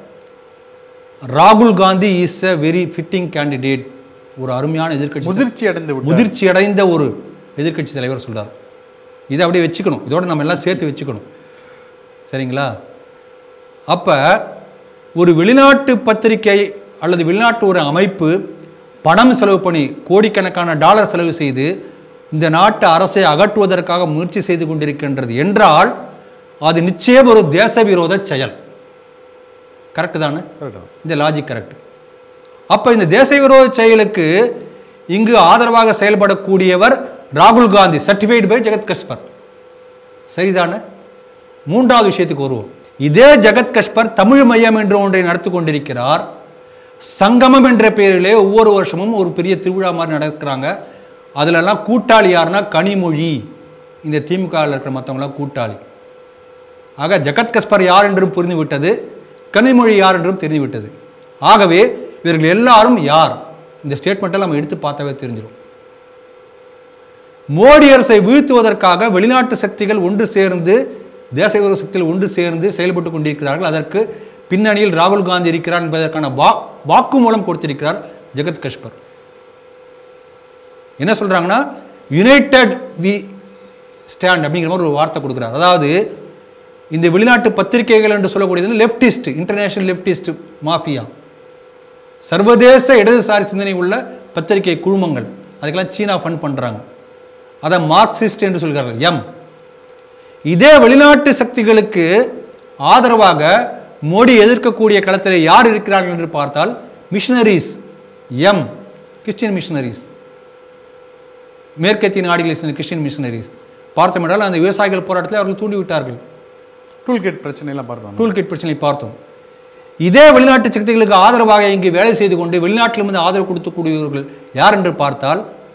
ராகுல் Gandhi is a very fitting candidate ஒரு அருமையான எதிர்க்கட்சி முதிர்ச்சி அடைந்து விட்டு முதிர்ச்சி அடைந்த ஒரு எதிர்க்கட்சி தலைவர் சொல்றார் இதை அப்படியே வச்சுக்கணும் இதோட நம்ம எல்லாம் சேர்த்து வச்சுக்கணும் சரிங்களா அப்போ ஒரு வெளிநாட்டு பத்திரிகை அல்லது வெளிநாட்டு ஒரு அமைப்பு பணம் செலவு பண்ணி கோடிக்கணக்கான டாலர் செலவு செய்து இந்த நாட்டு அரசை அகற்றுவதற்காக முயற்சி செய்து கொண்டிருக்கின்றது என்றால் அது நிச்சயம் ஒரு தேச விரோத செயல் கரெக்டு தானே Correct. இந்த லாஜிக் கரெக்ட் அப்போ இந்த தேச விரோத செயலுக்கு இங்கு ஆதரவாக செயல்படக்கூடியவர் ராகுல் காந்தி சர்டிஃபைடு பை ஜெகத் கஸ்பர் சரிதானே மூன்றாவது விஷயத்துக்கு வருவோம் இதே ஜெகத் கஸ்பர் தமிழ் மையம் என்று ஒன்றை நடத்தி கொண்டிருக்கிறார் சங்கமம் என்ற பெயரிலே ஒவ்வொரு வருஷமும் ஒரு பெரிய திருவிழா மாதிரி நடக்கிறாங்க அதிலெல்லாம் கூட்டாளி யாருன்னா கனிமொழி இந்த திமுகவில் இருக்கிற மற்றவங்களாம் கூட்டாளி ஆக ஜெகத் கஸ்பர் யார் என்றும் புரிந்து விட்டது கனிமொழி யார் என்றும் தெரிந்து விட்டது ஆகவே இவர்கள் எல்லாரும் யார் இந்த ஸ்டேட்மெண்ட்டை நம்ம எடுத்து பார்த்தாவே தெரிஞ்சிடும் மோடி அரசை வீழ்த்துவதற்காக வெளிநாட்டு சக்திகள் ஒன்று சேர்ந்து தேச விரோத சக்திகள் ஒன்று சேர்ந்து செயல்பட்டு கொண்டிருக்கிறார்கள் அதற்கு பின்னணியில் ராகுல் காந்தி இருக்கிறார் என்பதற்கான வா வாக்குமூலம் கொடுத்திருக்கிறார் ஜெகத் கஷ்பர் என்ன சொல்றாங்கன்னா யுனைடெட் வி ஸ்டாண்ட் அப்படிங்கிற மாதிரி ஒரு வார்த்தை கொடுக்குறார் அதாவது இந்த வெளிநாட்டு பத்திரிகைகள் என்று சொல்லக்கூடியது லெப்டிஸ்ட் இன்டர்நேஷனல் லெப்டிஸ்ட் மாஃபியா சர்வதேச இடதுசாரி சிந்தனை உள்ள பத்திரிகை குழுமங்கள் அதுக்கெல்லாம் சீனா ஃபண்ட் பண்ணுறாங்க அதை மார்க்சிஸ்ட் என்று சொல்கிறார்கள் எம் இதே வெளிநாட்டு சக்திகளுக்கு ஆதரவாக மோடி எதிர்க்கக்கூடிய களத்தில் யார் இருக்கிறார்கள் என்று பார்த்தால் மிஷனரிஸ் எம் கிறிஸ்டியன் மிஷனரிஸ் மேற்கத்திய நாடுகளில் சேர்ந்த கிறிஸ்டியன் மிஷனரிஸ் பார்த்தோம் என்றால் அந்த விவசாயிகள் போராட்டத்தில் அவர்கள் தூண்டிவிட்டார்கள் டூல்கிட் பிரச்சனையெல்லாம் பார்த்தோம் டூல்கிட் பிரச்சனை பார்த்தோம் இதே வெளிநாட்டு சக்திகளுக்கு ஆதரவாக இங்கு வேலை செய்து கொண்டு வெளிநாட்டிலிருந்து ஆதரவு கொடுக்கக்கூடியவர்கள் யார் என்று பார்த்தால்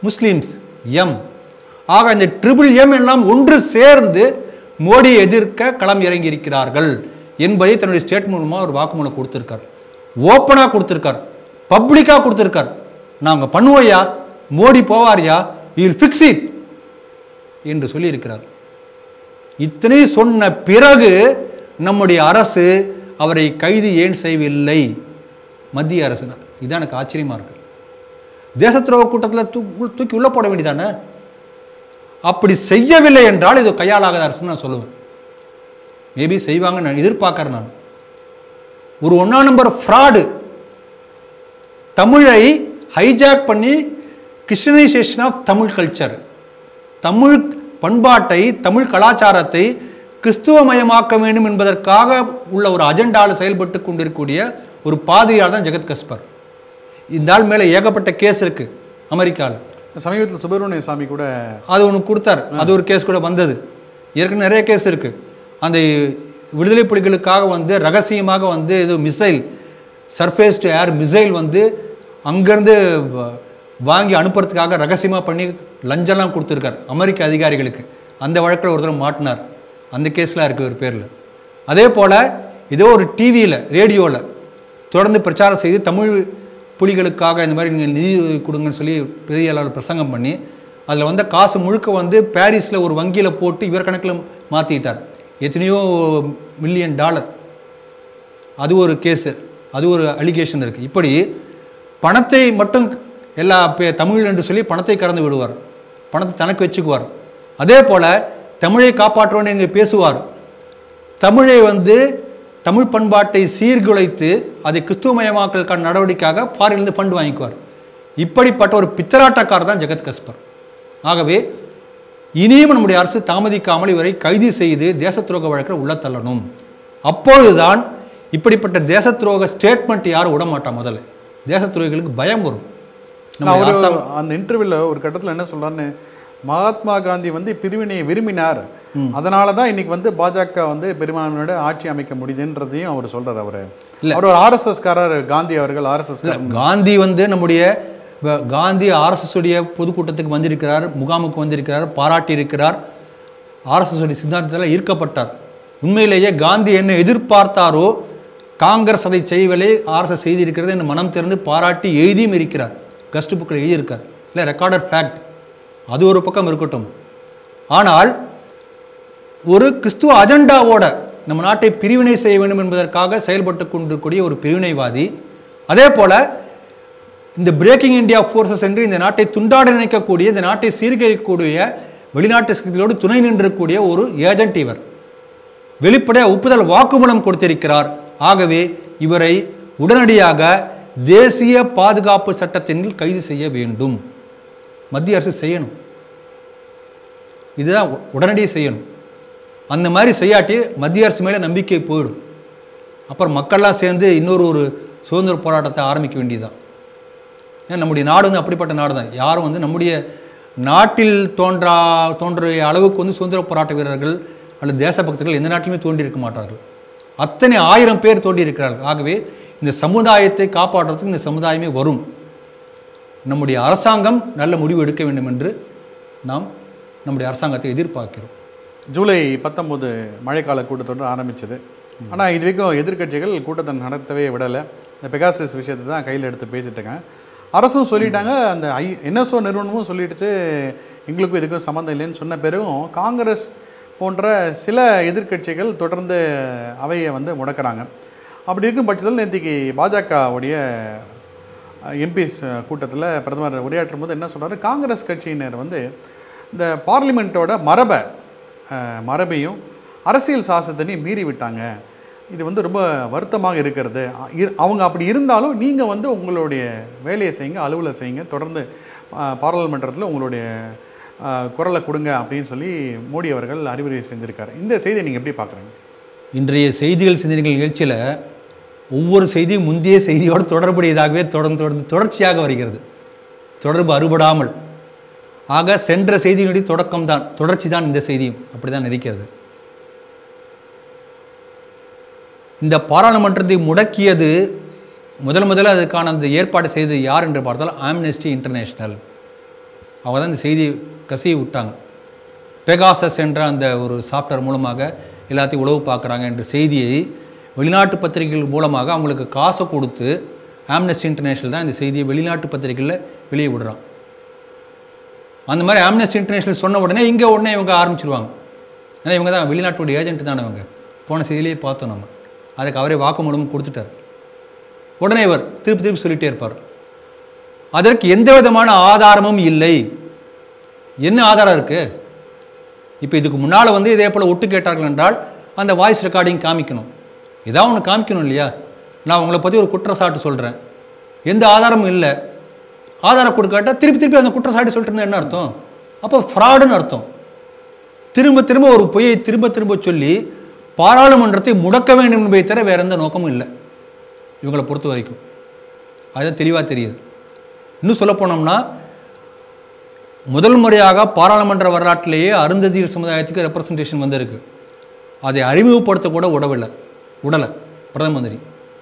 முஸ்லிம்ஸ் எம் ஆக இந்த ட்ரிபிள் எம் எல்லாம் ஒன்று சேர்ந்து மோடியை எதிர்க்க களம் இறங்கி இருக்கிறார்கள் என்பதை தன்னுடைய ஸ்டேட் மூலமாக ஒரு வாக்குமூலம் கொடுத்துருக்கார் ஓப்பனாக கொடுத்துருக்கார் பப்ளிக்காக கொடுத்துருக்கார் நாங்கள் பண்ணுவோய்யா மோடி போவார்யா வில் ஃபிக்ஸ் இட் என்று சொல்லியிருக்கிறார் இத்தனை சொன்ன பிறகு நம்முடைய அரசு அவரை கைது ஏன் செய்யவில்லை மத்திய அரசு இதான் எனக்கு ஆச்சரியமா இருக்கு தேச துரோக கூட்டத்தில் தூக்கி தூக்கி உள்ள போட வேண்டியதானே அப்படி செய்யவில்லை என்றால் இது கையாளாகாத அரசுன்னு நான் சொல்லுவேன் மேபி செய்வாங்க நான் எதிர்பார்க்கறேன் நான் ஒரு ஒன்றா நம்பர் ஃப்ராடு தமிழை ஹைஜாக் பண்ணி Christianization of Tamil culture Tamil பண்பாட்டை தமிழ் கலாச்சாரத்தை கிறிஸ்துவமயமாக்க வேண்டும் என்பதற்காக உள்ள ஒரு அஜெண்டாவில் செயல்பட்டு கொண்டிருக்கக்கூடிய ஒரு பாதிரியார் தான் ஜெகத் கஸ்பர் இந்த ஆள் மேலே ஏகப்பட்ட கேஸ் இருக்கு அமெரிக்காவில் சமீபத்தில் சுப்பிரமணிய சாமி கூட அது ஒன்று கொடுத்தார் அது ஒரு கேஸ் கூட வந்தது ஏற்கனவே நிறைய கேஸ் இருக்கு அந்த விடுதலை புலிகளுக்காக வந்து ரகசியமாக வந்து ஏதோ missile surface to air missile வந்து அங்கேருந்து வ- வாங்கி அனுப்புறதுக்காக ரகசியமாக பண்ணி லஞ்சம்லாம் கொடுத்துருக்கார் அமெரிக்க அதிகாரிகளுக்கு அந்த வழக்கில் ஒரு தடவை மாட்டினார் அந்த கேஸ்லாம் இருக்குது ஒரு பேரில் அதே போல் ஏதோ ஒரு டிவியில் ரேடியோவில் தொடர்ந்து பிரச்சாரம் செய்து தமிழ் புலிகளுக்காக இந்த மாதிரி நீங்கள் நிதி உதவி கொடுங்கன்னு சொல்லி பெரிய அளவில் பிரசங்கம் பண்ணி அதில் வந்த காசு முழுக்க வந்து பாரிஸில் ஒரு வங்கியில் போட்டு இவர் கணக்கில் மாற்றிட்டார் எத்தனையோ மில்லியன் டாலர் அது ஒரு கேஸு அது ஒரு அலிகேஷன் இருக்குது இப்படி பணத்தை மட்டும் எல்லா பே- தமிழ் என்று சொல்லி பணத்தை கறந்து விடுவார் பணத்தை தனக்கு வச்சுக்குவார் அதே போல் தமிழை காப்பாற்றுவோன்னு இங்கே பேசுவார் தமிழை வந்து தமிழ் பண்பாட்டை சீர்குலைத்து அதை கிறிஸ்துவமயமாக்கலுக்கான நடவடிக்கையாக ஃபாரின்லேருந்து ஃபண்ட் வாங்கிக்குவார் இப்படிப்பட்ட ஒரு பித்தராட்டக்காரர் தான் ஜெகத் கஸ்பர் ஆகவே இனியும் நம்முடைய அரசு தாமதிக்காமல் இவரை கைது செய்து தேச துரோக வழக்கில் உள்ள தள்ளணும் அப்பொழுதுதான் இப்படிப்பட்ட தேச துரோக ஸ்டேட்மெண்ட் யாரும் விட மாட்டா முதல்ல தேச துரோகிகளுக்கு பயம் வரும் நம்ம அவரு அரசாங்கம் அந்த இன்டர்வியூல ஒரு கட்டத்துல என்ன சொல்றாருன்னு மகாத்மா காந்தி வந்து பிரிவினையை விரும்பினார் அதனால தான் இன்னைக்கு வந்து பாஜக வந்து பெரும்பான்மையோட ஆட்சி அமைக்க முடியுதுன்றதையும் அவர் சொல்றாரு அவரு அவர் ஒரு ஆர்எஸ்எஸ் காரர் காந்தி அவர்கள் ஆர்எஸ்எஸ் காந்தி வந்து நம்முடைய வ- காந்தி ஆர்எஸ்எஸ் உடைய பொதுக்கூட்டத்துக்கு வந்திருக்கிறார் முகாமுக்கு வந்திருக்கிறார் பாராட்டி இருக்கிறார் ஆர்எஸ்எஸ் உடைய சித்தாந்தத்தில் ஈர்க்கப்பட்டார் உண்மையிலேயே காந்தி என்ன எதிர்பார்த்தாரோ காங்கிரஸ் அதை செய்வதை ஆர்எஸ்எஸ் செய்திருக்கிறது என்று மனம் திறந்து பாராட்டி எழுதியும் இருக்கிறார் கஸ்ட் புக்கில் எழுதியிருக்கார் இல்லை ரெக்கார்டட் ஃபேக்ட் அது ஒரு பக்கம் இருக்கட்டும் ஆனால் ஒரு கிறிஸ்துவ அஜெண்டாவோட நம்ம நாட்டை பிரிவினை செய்ய வேண்டும் என்பதற்காக செயல்பட்டு கொண்டிருக்கக்கூடிய ஒரு பிரிவினைவாதி அதே போல இந்த பிரேக்கிங் இந்தியா ஃபோர்ஸஸ் என்று இந்த நாட்டை துண்டாட நினைக்கக்கூடிய இந்த நாட்டை சீர்கழிக்கக்கூடிய வெளிநாட்டு சக்திகளோடு துணை நின்றக்கூடிய ஒரு ஏஜென்ட் இவர் வெளிப்படையாக ஒப்புதல் வாக்குமூலம் கொடுத்திருக்கிறார் ஆகவே இவரை உடனடியாக தேசிய பாதுகாப்பு சட்டத்தின் கீழ் கைது செய்ய வேண்டும் மத்திய அரசு செய்யணும் இதுதான் உ- உடனடியே செய்யணும் அந்த மாதிரி செய்யாட்டி மத்திய அரசு மேலே நம்பிக்கை போயிடும் அப்புறம் மக்கள்லாம் சேர்ந்து இன்னொரு ஒரு சுதந்திர போராட்டத்தை ஆரம்பிக்க வேண்டியதுதான் ஏன்னா நம்முடைய நாடு வந்து அப்படிப்பட்ட நாடு தான் யாரும் வந்து நம்முடைய நாட்டில் தோன்றா தோன்றிய அளவுக்கு வந்து சுதந்திர போராட்ட வீரர்கள் அல்லது தேசபக்தர்கள் எந்த நாட்டிலுமே தோன்றியிருக்க மாட்டார்கள் அத்தனை ஆயிரம் பேர் தோன்றியிருக்கிறார்கள் ஆகவே இந்த சமுதாயத்தை காப்பாற்றுறதுக்கு இந்த சமுதாயமே வரும் நம்முடைய அரசாங்கம் நல்ல முடிவு எடுக்க வேண்டும் என்று நாம் நம்முடைய அரசாங்கத்தை எதிர்பார்க்கிறோம் ஜூலை பத்தொம்போது மழைக்கால கூட்டத்தொடர் ஆரம்பிச்சது ஆனா இது வரைக்கும் எதிர்க்கட்சிகள் கூட்டத்தை நடத்தவே விடலை இந்த பெகாசஸ் விஷயத்தை தான் கையில் எடுத்து பேசிட்டு இருக்காங்க அரசும் சொல்லிட்டாங்க அந்த ஐ என்எஸ்ஓ நிறுவனமும் சொல்லிடுச்சு எங்களுக்கும் இதுக்கும் சம்மந்தம் இல்லைன்னு சொன்ன பிறகும் காங்கிரஸ் போன்ற சில எதிர்க்கட்சிகள் தொடர்ந்து அவையை வந்து முடக்கிறாங்க அப்படி இருக்கும் பட்சத்தில் நேற்றுக்கு பாஜகவுடைய எம்பிஸ் கூட்டத்தில் பிரதமர் உரையாற்றும் போது என்ன சொல்றாரு காங்கிரஸ் கட்சியினர் வந்து இந்த பார்லிமெண்ட்டோட மரபை அஹ், மரபையும் அரசியல் சாசனத்தையும் மீறி விட்டாங்க இது வந்து ரொம்ப வருத்தமாக இருக்கிறது அ- இரு- அவங்க அப்படி இருந்தாலும் நீங்கள் வந்து உங்களுடைய வேலையை செய்யுங்க அலுவலை செய்யுங்க தொடர்ந்து பாராளுமன்றத்தில் உங்களுடைய அஹ், குரலை கொடுங்க அப்படின்னு சொல்லி மோடி அவர்கள் அறிவுரை செஞ்சிருக்காரு இந்த செய்தியை நீங்கள் எப்படி பார்க்குறீங்க இன்றைய செய்திகள் சிந்தனைகள் நிகழ்ச்சியில் ஒவ்வொரு செய்தியும் முந்தைய செய்தியோடு தொடர்புடையதாகவே தொடர்ந்து தொடர்ந்து தொடர்ச்சியாக வருகிறது தொடர்பு அறுபடாமல் ஆக சென்ற செய்தியினுடைய தொடக்கம் தான் தொடர்ச்சி தான் இந்த செய்தியும் அப்படி தான் இருக்கிறது இந்த பாராளுமன்றத்தை முடக்கியது முதல் முதல்ல அதுக்கான அந்த ஏற்பாடு செய்தது யார் என்று பார்த்தால் ஆம்னெஸ்டி இன்டர்நேஷனல் அவங்க தான் இந்த செய்தியை கசிய விட்டாங்க பெகாசஸ் என்ற அந்த ஒரு சாஃப்ட்வேர் மூலமாக எல்லாத்தையும் உளவு பார்க்குறாங்க என்ற செய்தியை வெளிநாட்டு பத்திரிகைகள் மூலமாக அவங்களுக்கு காசை கொடுத்து ஆம்னஸ்டி இன்டர்நேஷனல் தான் இந்த செய்தியை வெளிநாட்டு பத்திரிகைகளில் வெளியே விடுறான் அந்த மாதிரி ஆம்னஸ்டி இன்டர்நேஷனல் சொன்ன உடனே இங்கே உடனே இவங்க ஆரம்பிச்சிருவாங்க ஏன்னா இவங்க தான் வெளிநாட்டுடைய ஏஜென்ட் தானே இவங்க போன செய்தியிலேயே பார்த்தோம் நம்ம அதுக்கு அவரே வாக்குமூலமும் கொடுத்துட்டார் உடனே இவர் திருப்பி திருப்பி சொல்லிட்டே இருப்பார் அதற்கு எந்த விதமான ஆதாரமும் இல்லை என்ன ஆதாரம் இருக்குது இப்போ இதுக்கு முன்னால் வந்து இதே போல் ஒட்டு கேட்டார்கள் என்றால் அந்த வாய்ஸ் ரெக்கார்டிங் காமிக்கணும் ஏதாவது ஒன்று காமிக்கணும் இல்லையா நான் உங்களை பற்றி ஒரு குற்றச்சாட்டு சொல்கிறேன் எந்த ஆதாரமும் இல்லை ஆதாரம் கொடுக்காட்டா திருப்பி திருப்பி அந்த குற்றச்சாட்டு சொல்லிட்டு இருந்தா என்ன அர்த்தம் அப்போ ஃப்ராடுன்னு அர்த்தம் திரும்ப திரும்ப ஒரு பொய்யை திரும்ப திரும்ப சொல்லி பாராளுமன்றத்தை முடக்க வேண்டும் என்பதை தவிர வேற எந்த நோக்கமும் இல்லை இவங்களை பொறுத்த வரைக்கும் அதுதான் தெளிவாக தெரியுது இன்னும் சொல்ல போனோம்னா முதல் முறையாக பாராளுமன்ற வரலாற்றிலேயே அருந்ததியர் சமுதாயத்துக்கு ரெப்ரசன்டேஷன் வந்திருக்கு அதை அறிமுகப்படுத்த கூட உடவில்லை உடலை பிரதம மந்திரி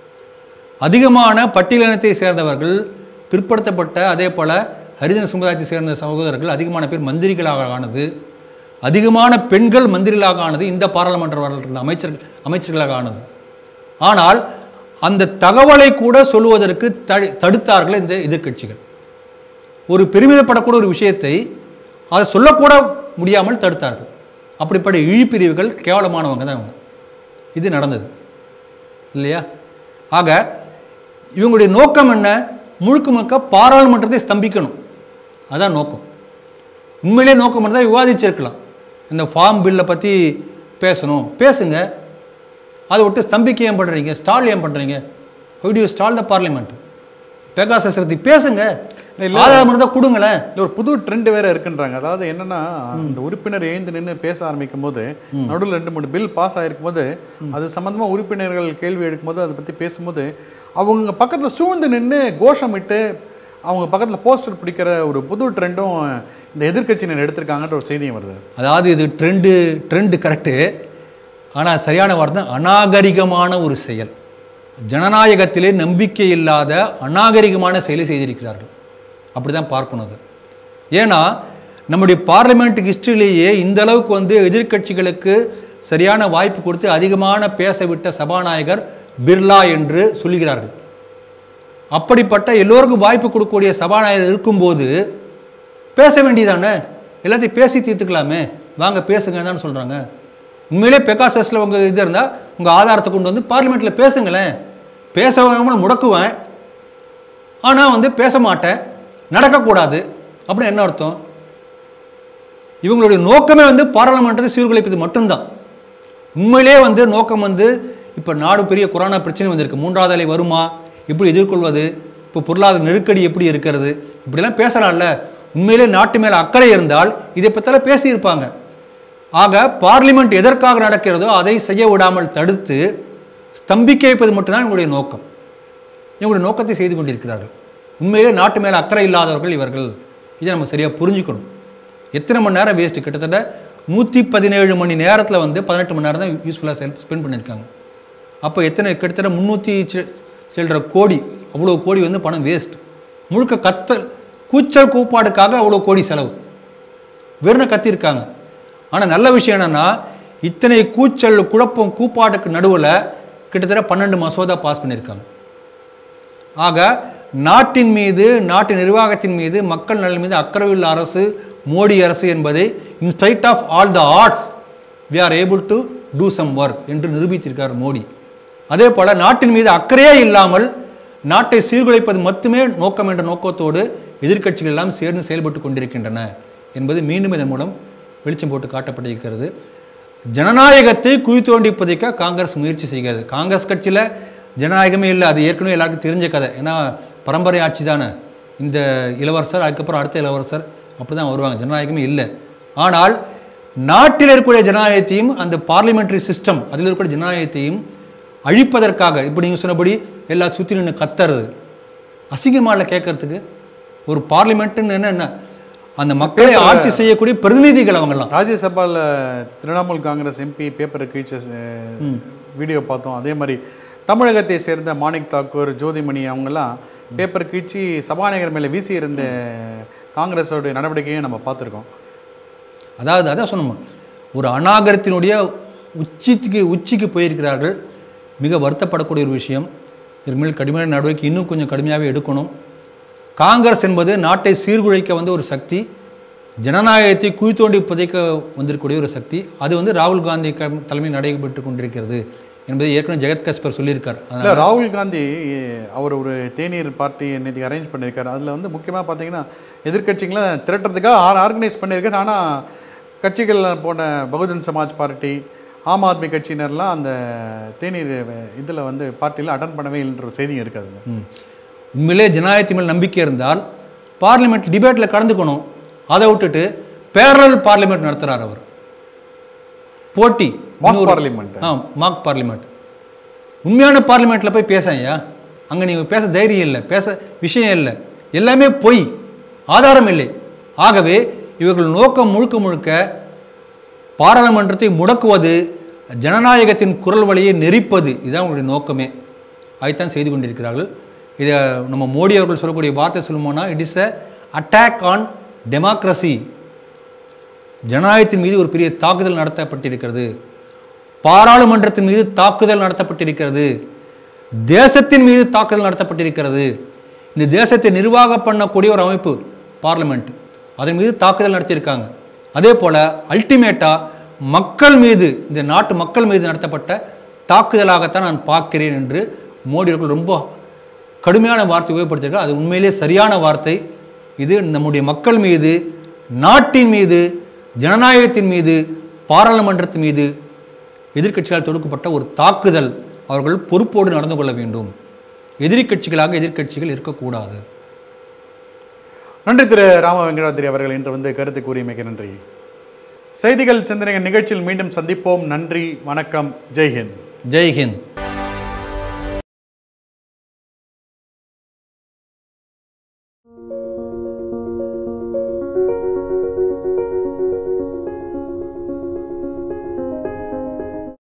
அதிகமான பட்டியலினத்தை சேர்ந்தவர்கள் பிற்படுத்தப்பட்ட அதே போல் ஹரிஜன சமுதாயத்தை சேர்ந்த சகோதரர்கள் அதிகமான பேர் மந்திரிகளாக ஆனது அதிகமான பெண்கள் மந்திரிகளாக ஆனது இந்த பாராளுமன்ற வரலாற்றில் அமைச்சர்கள் அமைச்சர்களாக ஆனது ஆனால் அந்த தகவலை கூட சொல்லுவதற்கு தடு தடுத்தார்கள் இந்த எதிர்க்கட்சிகள் ஒரு பெருமிதப்படக்கூடிய ஒரு விஷயத்தை அதை சொல்லக்கூட முடியாமல் தடுத்தார்கள் அப்படிப்பட்ட இழிப்பிரிவுகள் கேவலமானவங்க தான் அவங்க இது நடந்தது இல்லையா ஆக இவங்களுடைய நோக்கம் என்ன முழுக்க முழுக்க பாராளுமன்றத்தை ஸ்தம்பிக்கணும் அதான் நோக்கம் உண்மையிலே நோக்கம் இருந்தால் விவாதிச்சிருக்கலாம் இந்த ஃபார்ம் பில்லை பற்றி பேசணும் பேசுங்க அதை விட்டு ஸ்தம்பிக்க ஏன் பண்ணுறீங்க ஸ்டால் ஏன் பண்ணுறீங்க you stall the parliament Pegasus பற்றி பேசுங்க இல்ல. ஆதாரம் இருந்தால் கொடுங்களேன் இல்ல ஒரு புது ட்ரெண்ட் வேற இருக்குன்றாங்க அதாவது என்னன்னா இந்த உறுப்பினர் எழுந்து நின்று பேச ஆரம்பிக்கும் போது நடுவில் ரெண்டு மூணு பில் பாஸ் ஆயிருக்கும் போது அது சம்பந்தமா உறுப்பினர்கள் கேள்வி எடுக்கும்போது அதை பத்தி பேசும்போது அவங்க பக்கத்துல சூழ்ந்து நின்று கோஷமிட்டு அவங்க பக்கத்துல போஸ்டர் பிடிக்கிற ஒரு புது ட்ரெண்டும் இந்த எதிர்க்கட்சியினர் எடுத்திருக்காங்கன்ற ஒரு செய்தியும் வருது அதாவது இது ட்ரெண்டு ட்ரெண்டு கரெக்டு ஆனால் சரியான வார்த்தை அநாகரிகமான ஒரு செயல் ஜனநாயகத்திலே நம்பிக்கை இல்லாத அநாகரிகமான செயலை செய்திருக்கிறார்கள் அப்படி தான் பார்க்கணும் அது ஏன்னா நம்முடைய பார்லிமெண்ட் ஹிஸ்டரியிலேயே இந்த அளவுக்கு வந்து எதிர்க்கட்சிகளுக்கு சரியான வாய்ப்பு கொடுத்து அதிகமான பேச விட்ட சபாநாயகர் பிர்லா என்று சொல்லுகிறார்கள் அப்படிப்பட்ட எல்லோருக்கும் வாய்ப்பு கொடுக்கக்கூடிய சபாநாயகர் இருக்கும்போது பேச வேண்டியதானே எல்லாத்தையும் பேசி தீர்த்துக்கலாமே வாங்க பேசுங்க தான் சொல்கிறாங்க உண்மையிலே பெகாசஸில் உங்கள் இது இருந்தால் உங்கள் ஆதாரத்தை கொண்டு வந்து பார்லிமெண்ட்டில் பேசுங்களேன் பேசாமல் முடக்குவேன் ஆனால் வந்து பேச மாட்டேன் நடக்கக்கூடாது அப்படின்னு என்ன அர்த்தம் இவங்களுடைய நோக்கமே வந்து பாராளுமன்றத்தை சீர்குலைப்பது மட்டும்தான் உண்மையிலே வந்து நோக்கம் வந்து இப்போ நாடு பெரிய கொரோனா பிரச்சனை வந்திருக்கு மூன்றாவது அலை வருமா எப்படி எதிர்கொள்வது இப்போ பொருளாதார நெருக்கடி எப்படி இருக்கிறது இப்படிலாம் பேசலாம்ல உண்மையிலே நாட்டு மேலே அக்கறை இருந்தால் இதை பற்றிலாம் பேசியிருப்பாங்க ஆக பார்லிமெண்ட் எதற்காக நடக்கிறதோ அதை செய்ய விடாமல் தடுத்து ஸ்தம்பிக்க வைப்பது மட்டும்தான் இவங்களுடைய நோக்கம் இவங்களுடைய நோக்கத்தை செய்து கொண்டிருக்கிறார்கள் உண்மையிலே நாட்டு மேலே அக்கறை இல்லாதவர்கள் இவர்கள் இதை நம்ம சரியாக புரிஞ்சுக்கணும் எத்தனை மணி நேரம் வேஸ்ட்டு கிட்டத்தட்ட நூற்றி பதினேழு மணி நேரத்தில் வந்து பதினெட்டு மணி நேரம் தான் யூஸ்ஃபுல்லாக செல் ஸ்பெண்ட் பண்ணியிருக்காங்க அப்போ எத்தனை கிட்டத்தட்ட முந்நூற்றி சில்லற கோடி அவ்வளோ கோடி வந்து பணம் வேஸ்ட் முழுக்க கத்தல் கூச்சல் கூப்பாடுக்காக அவ்வளோ கோடி செலவு வெறும் கத்திருக்காங்க ஆனால் நல்ல விஷயம் என்னன்னா இத்தனை கூச்சல் குழப்பம் கூப்பாட்டுக்கு நடுவில் கிட்டத்தட்ட பன்னெண்டு மசோதா பாஸ் பண்ணியிருக்காங்க ஆக நாட்டின் மீது நாட்டு நிர்வாகத்தின் மீது மக்கள் நலன் மீது அக்கறையுள்ள அரசு மோடி அரசு என்பதை in spite of all the odds we are able to do some work என்று நிரூபித்திருக்கார் மோடி அதே போல் நாட்டின் மீது அக்கறையே இல்லாமல் நாட்டை சீர்குலைப்பது மட்டுமே நோக்கம் என்ற நோக்கத்தோடு எதிர்க்கட்சிகள் எல்லாம் சேர்ந்து செயல்பட்டு கொண்டிருக்கின்றன என்பது மீண்டும் இதன் மூலம் வெளிச்சம் போட்டு காட்டப்பட்டிருக்கிறது ஜனநாயகத்தை குழி தோண்டி புதைக்க காங்கிரஸ் முயற்சி செய்கிறது காங்கிரஸ் கட்சியில் ஜனநாயகமே இல்லை அது ஏற்கனவே எல்லாருக்கும் தெரிஞ்ச கதை ஏன்னா பரம்பரை ஆட்சி தானே இந்த இளவரசர் அதுக்கப்புறம் அடுத்த இளவரசர் அப்படி தான் வருவாங்க ஜனநாயகமே இல்லை ஆனால் நாட்டில் இருக்கக்கூடிய ஜனநாயகத்தையும் அந்த பார்லிமெண்டரி சிஸ்டம் அதில் இருக்கக்கூடிய ஜனநாயகத்தையும் அழிப்பதற்காக இப்போ நீங்கள் சொன்னபடி எல்லா சுற்றி நின்று கத்துறது அசிங்கமால கேட்கறதுக்கு ஒரு பார்லிமெண்ட்டுன்னு என்ன என்ன அந்த மக்களை ஆட்சி செய்யக்கூடிய பிரதிநிதிகள் அவங்கெல்லாம் ராஜ்யசபால திரிணாமுல் காங்கிரஸ் எம்பி பேப்பரை கிழிச்ச அஹ், வீடியோ பார்த்தோம் அதே மாதிரி தமிழகத்தை சேர்ந்த மாணிக் தாக்கூர் ஜோதிமணி அவங்கெல்லாம் பேப்பர் கிழிச்சு சபாநாயகர் மேலே வீசி இருந்த காங்கிரஸோடைய நடவடிக்கையும் நம்ம பார்த்துருக்கோம் அதாவது அதான் சொன்னோம் ஒரு அநாகரத்தினுடைய உச்சிக்கு உச்சிக்கு போயிருக்கிறார்கள் மிக வருத்தப்படக்கூடிய ஒரு விஷயம் இதற்கு மேல் கடுமையான நடவடிக்கை இன்னும் கொஞ்சம் கடுமையாகவே எடுக்கணும் காங்கிரஸ் என்பது நாட்டை சீர்குலைக்க வந்த ஒரு சக்தி ஜனநாயகத்தை குழி தோண்டி புதைக்க வந்திருக்கக்கூடிய ஒரு சக்தி அது வந்து ராகுல் காந்தி க- தலைமையில் நடைபெற்று கொண்டிருக்கிறது என்பதை ஏற்கனவே ஜெகத் கஸ்பர் சொல்லியிருக்கார் அதனால் இல்லை ராகுல் காந்தி அவர் ஒரு தேநீர் பார்ட்டி இன்னைக்கு அரேஞ்ச் பண்ணியிருக்காரு அதில் வந்து முக்கியமாக பார்த்தீங்கன்னா எதிர்க்கட்சிகளை திரட்டுறதுக்காக ஆர் ஆர்கனைஸ் பண்ணியிருக்காரு ஆனால் கட்சிகள் போன பகுஜன் சமாஜ் பார்ட்டி ஆம் ஆத்மி கட்சியினர்லாம் அந்த தேநீர் இதில் வந்து பார்ட்டியில் அட்டன் பண்ணவே இல்லைன்ற ஒரு செய்தியும் இருக்காதுங்க ம். உண்மையிலே ஜனநாயகத்தின் மேல் நம்பிக்கை இருந்தால் பார்லிமெண்ட் டிபேட்டில் கலந்துக்கணும் அதை விட்டுட்டு பேரல் பார்லிமெண்ட் நடத்துகிறார் அவர் போட்டி மாக் இன்னொரு- பார்லிமெண்ட் ஆ மாக் பார்லிமெண்ட் உண்மையான பார்லிமெண்ட்டில் போய் பேசையா அங்கே நீங்கள் பேச தைரியம் இல்லை பேச விஷயம் இல்லை எல்லாமே பொய் ஆதாரம் இல்லை ஆகவே இவர்கள் நோக்கம் முழுக்க முழுக்க பாராளுமன்றத்தை முடக்குவது ஜனநாயகத்தின் குரல் வழியை நெரிப்பது இதுதான் உங்களுடைய நோக்கமே அதைத்தான் செய்து கொண்டிருக்கிறார்கள் இதை நம்ம மோடி அவர்கள் சொல்லக்கூடிய வார்த்தை சொல்லுமோனா it is a attack on democracy ஜனநாயகத்தின் மீது ஒரு பெரிய தாக்குதல் நடத்தப்பட்டிருக்கிறது பாராளுமன்றத்தின் மீது தாக்குதல் நடத்தப்பட்டிருக்கிறது தேசத்தின் மீது தாக்குதல் நடத்தப்பட்டிருக்கிறது இந்த தேசத்தை நிர்வாகம் பண்ணக்கூடிய ஒரு அமைப்பு பார்லிமெண்ட் அதன் மீது தாக்குதல் நடத்தியிருக்காங்க அதே போல் அல்டிமேட்டாக மக்கள் மீது இந்த நாட்டு மக்கள் மீது நடத்தப்பட்ட தாக்குதலாகத்தான் நான் பார்க்கிறேன் என்று மோடி அவர்கள் ரொம்ப கடுமையான வார்த்தை உபயோகப்படுத்தியிருக்கார் அது உண்மையிலே சரியான வார்த்தை இது நம்முடைய மக்கள் மீது நாட்டின் மீது ஜனநாயகத்தின் மீது பாராளுமன்றத்தின் மீது எதிர்க்கட்சிகளால் தொடுக்கப்பட்ட ஒரு தாக்குதல் அவர்கள் பொறுப்போடு நடந்து கொள்ள வேண்டும் எதிர்க்கட்சிகளாக எதிர்க்கட்சிகள் இருக்கக்கூடாது நன்றி திரு ராம வெங்கடாத்திரி அவர்கள் இன்று வந்து கருத்து கூறியமைக்கு நன்றி செய்திகள் சிந்தனைகள் நிகழ்ச்சியில் மீண்டும் சந்திப்போம் நன்றி வணக்கம் ஜெய்ஹிந்த் ஜெய்ஹிந்த்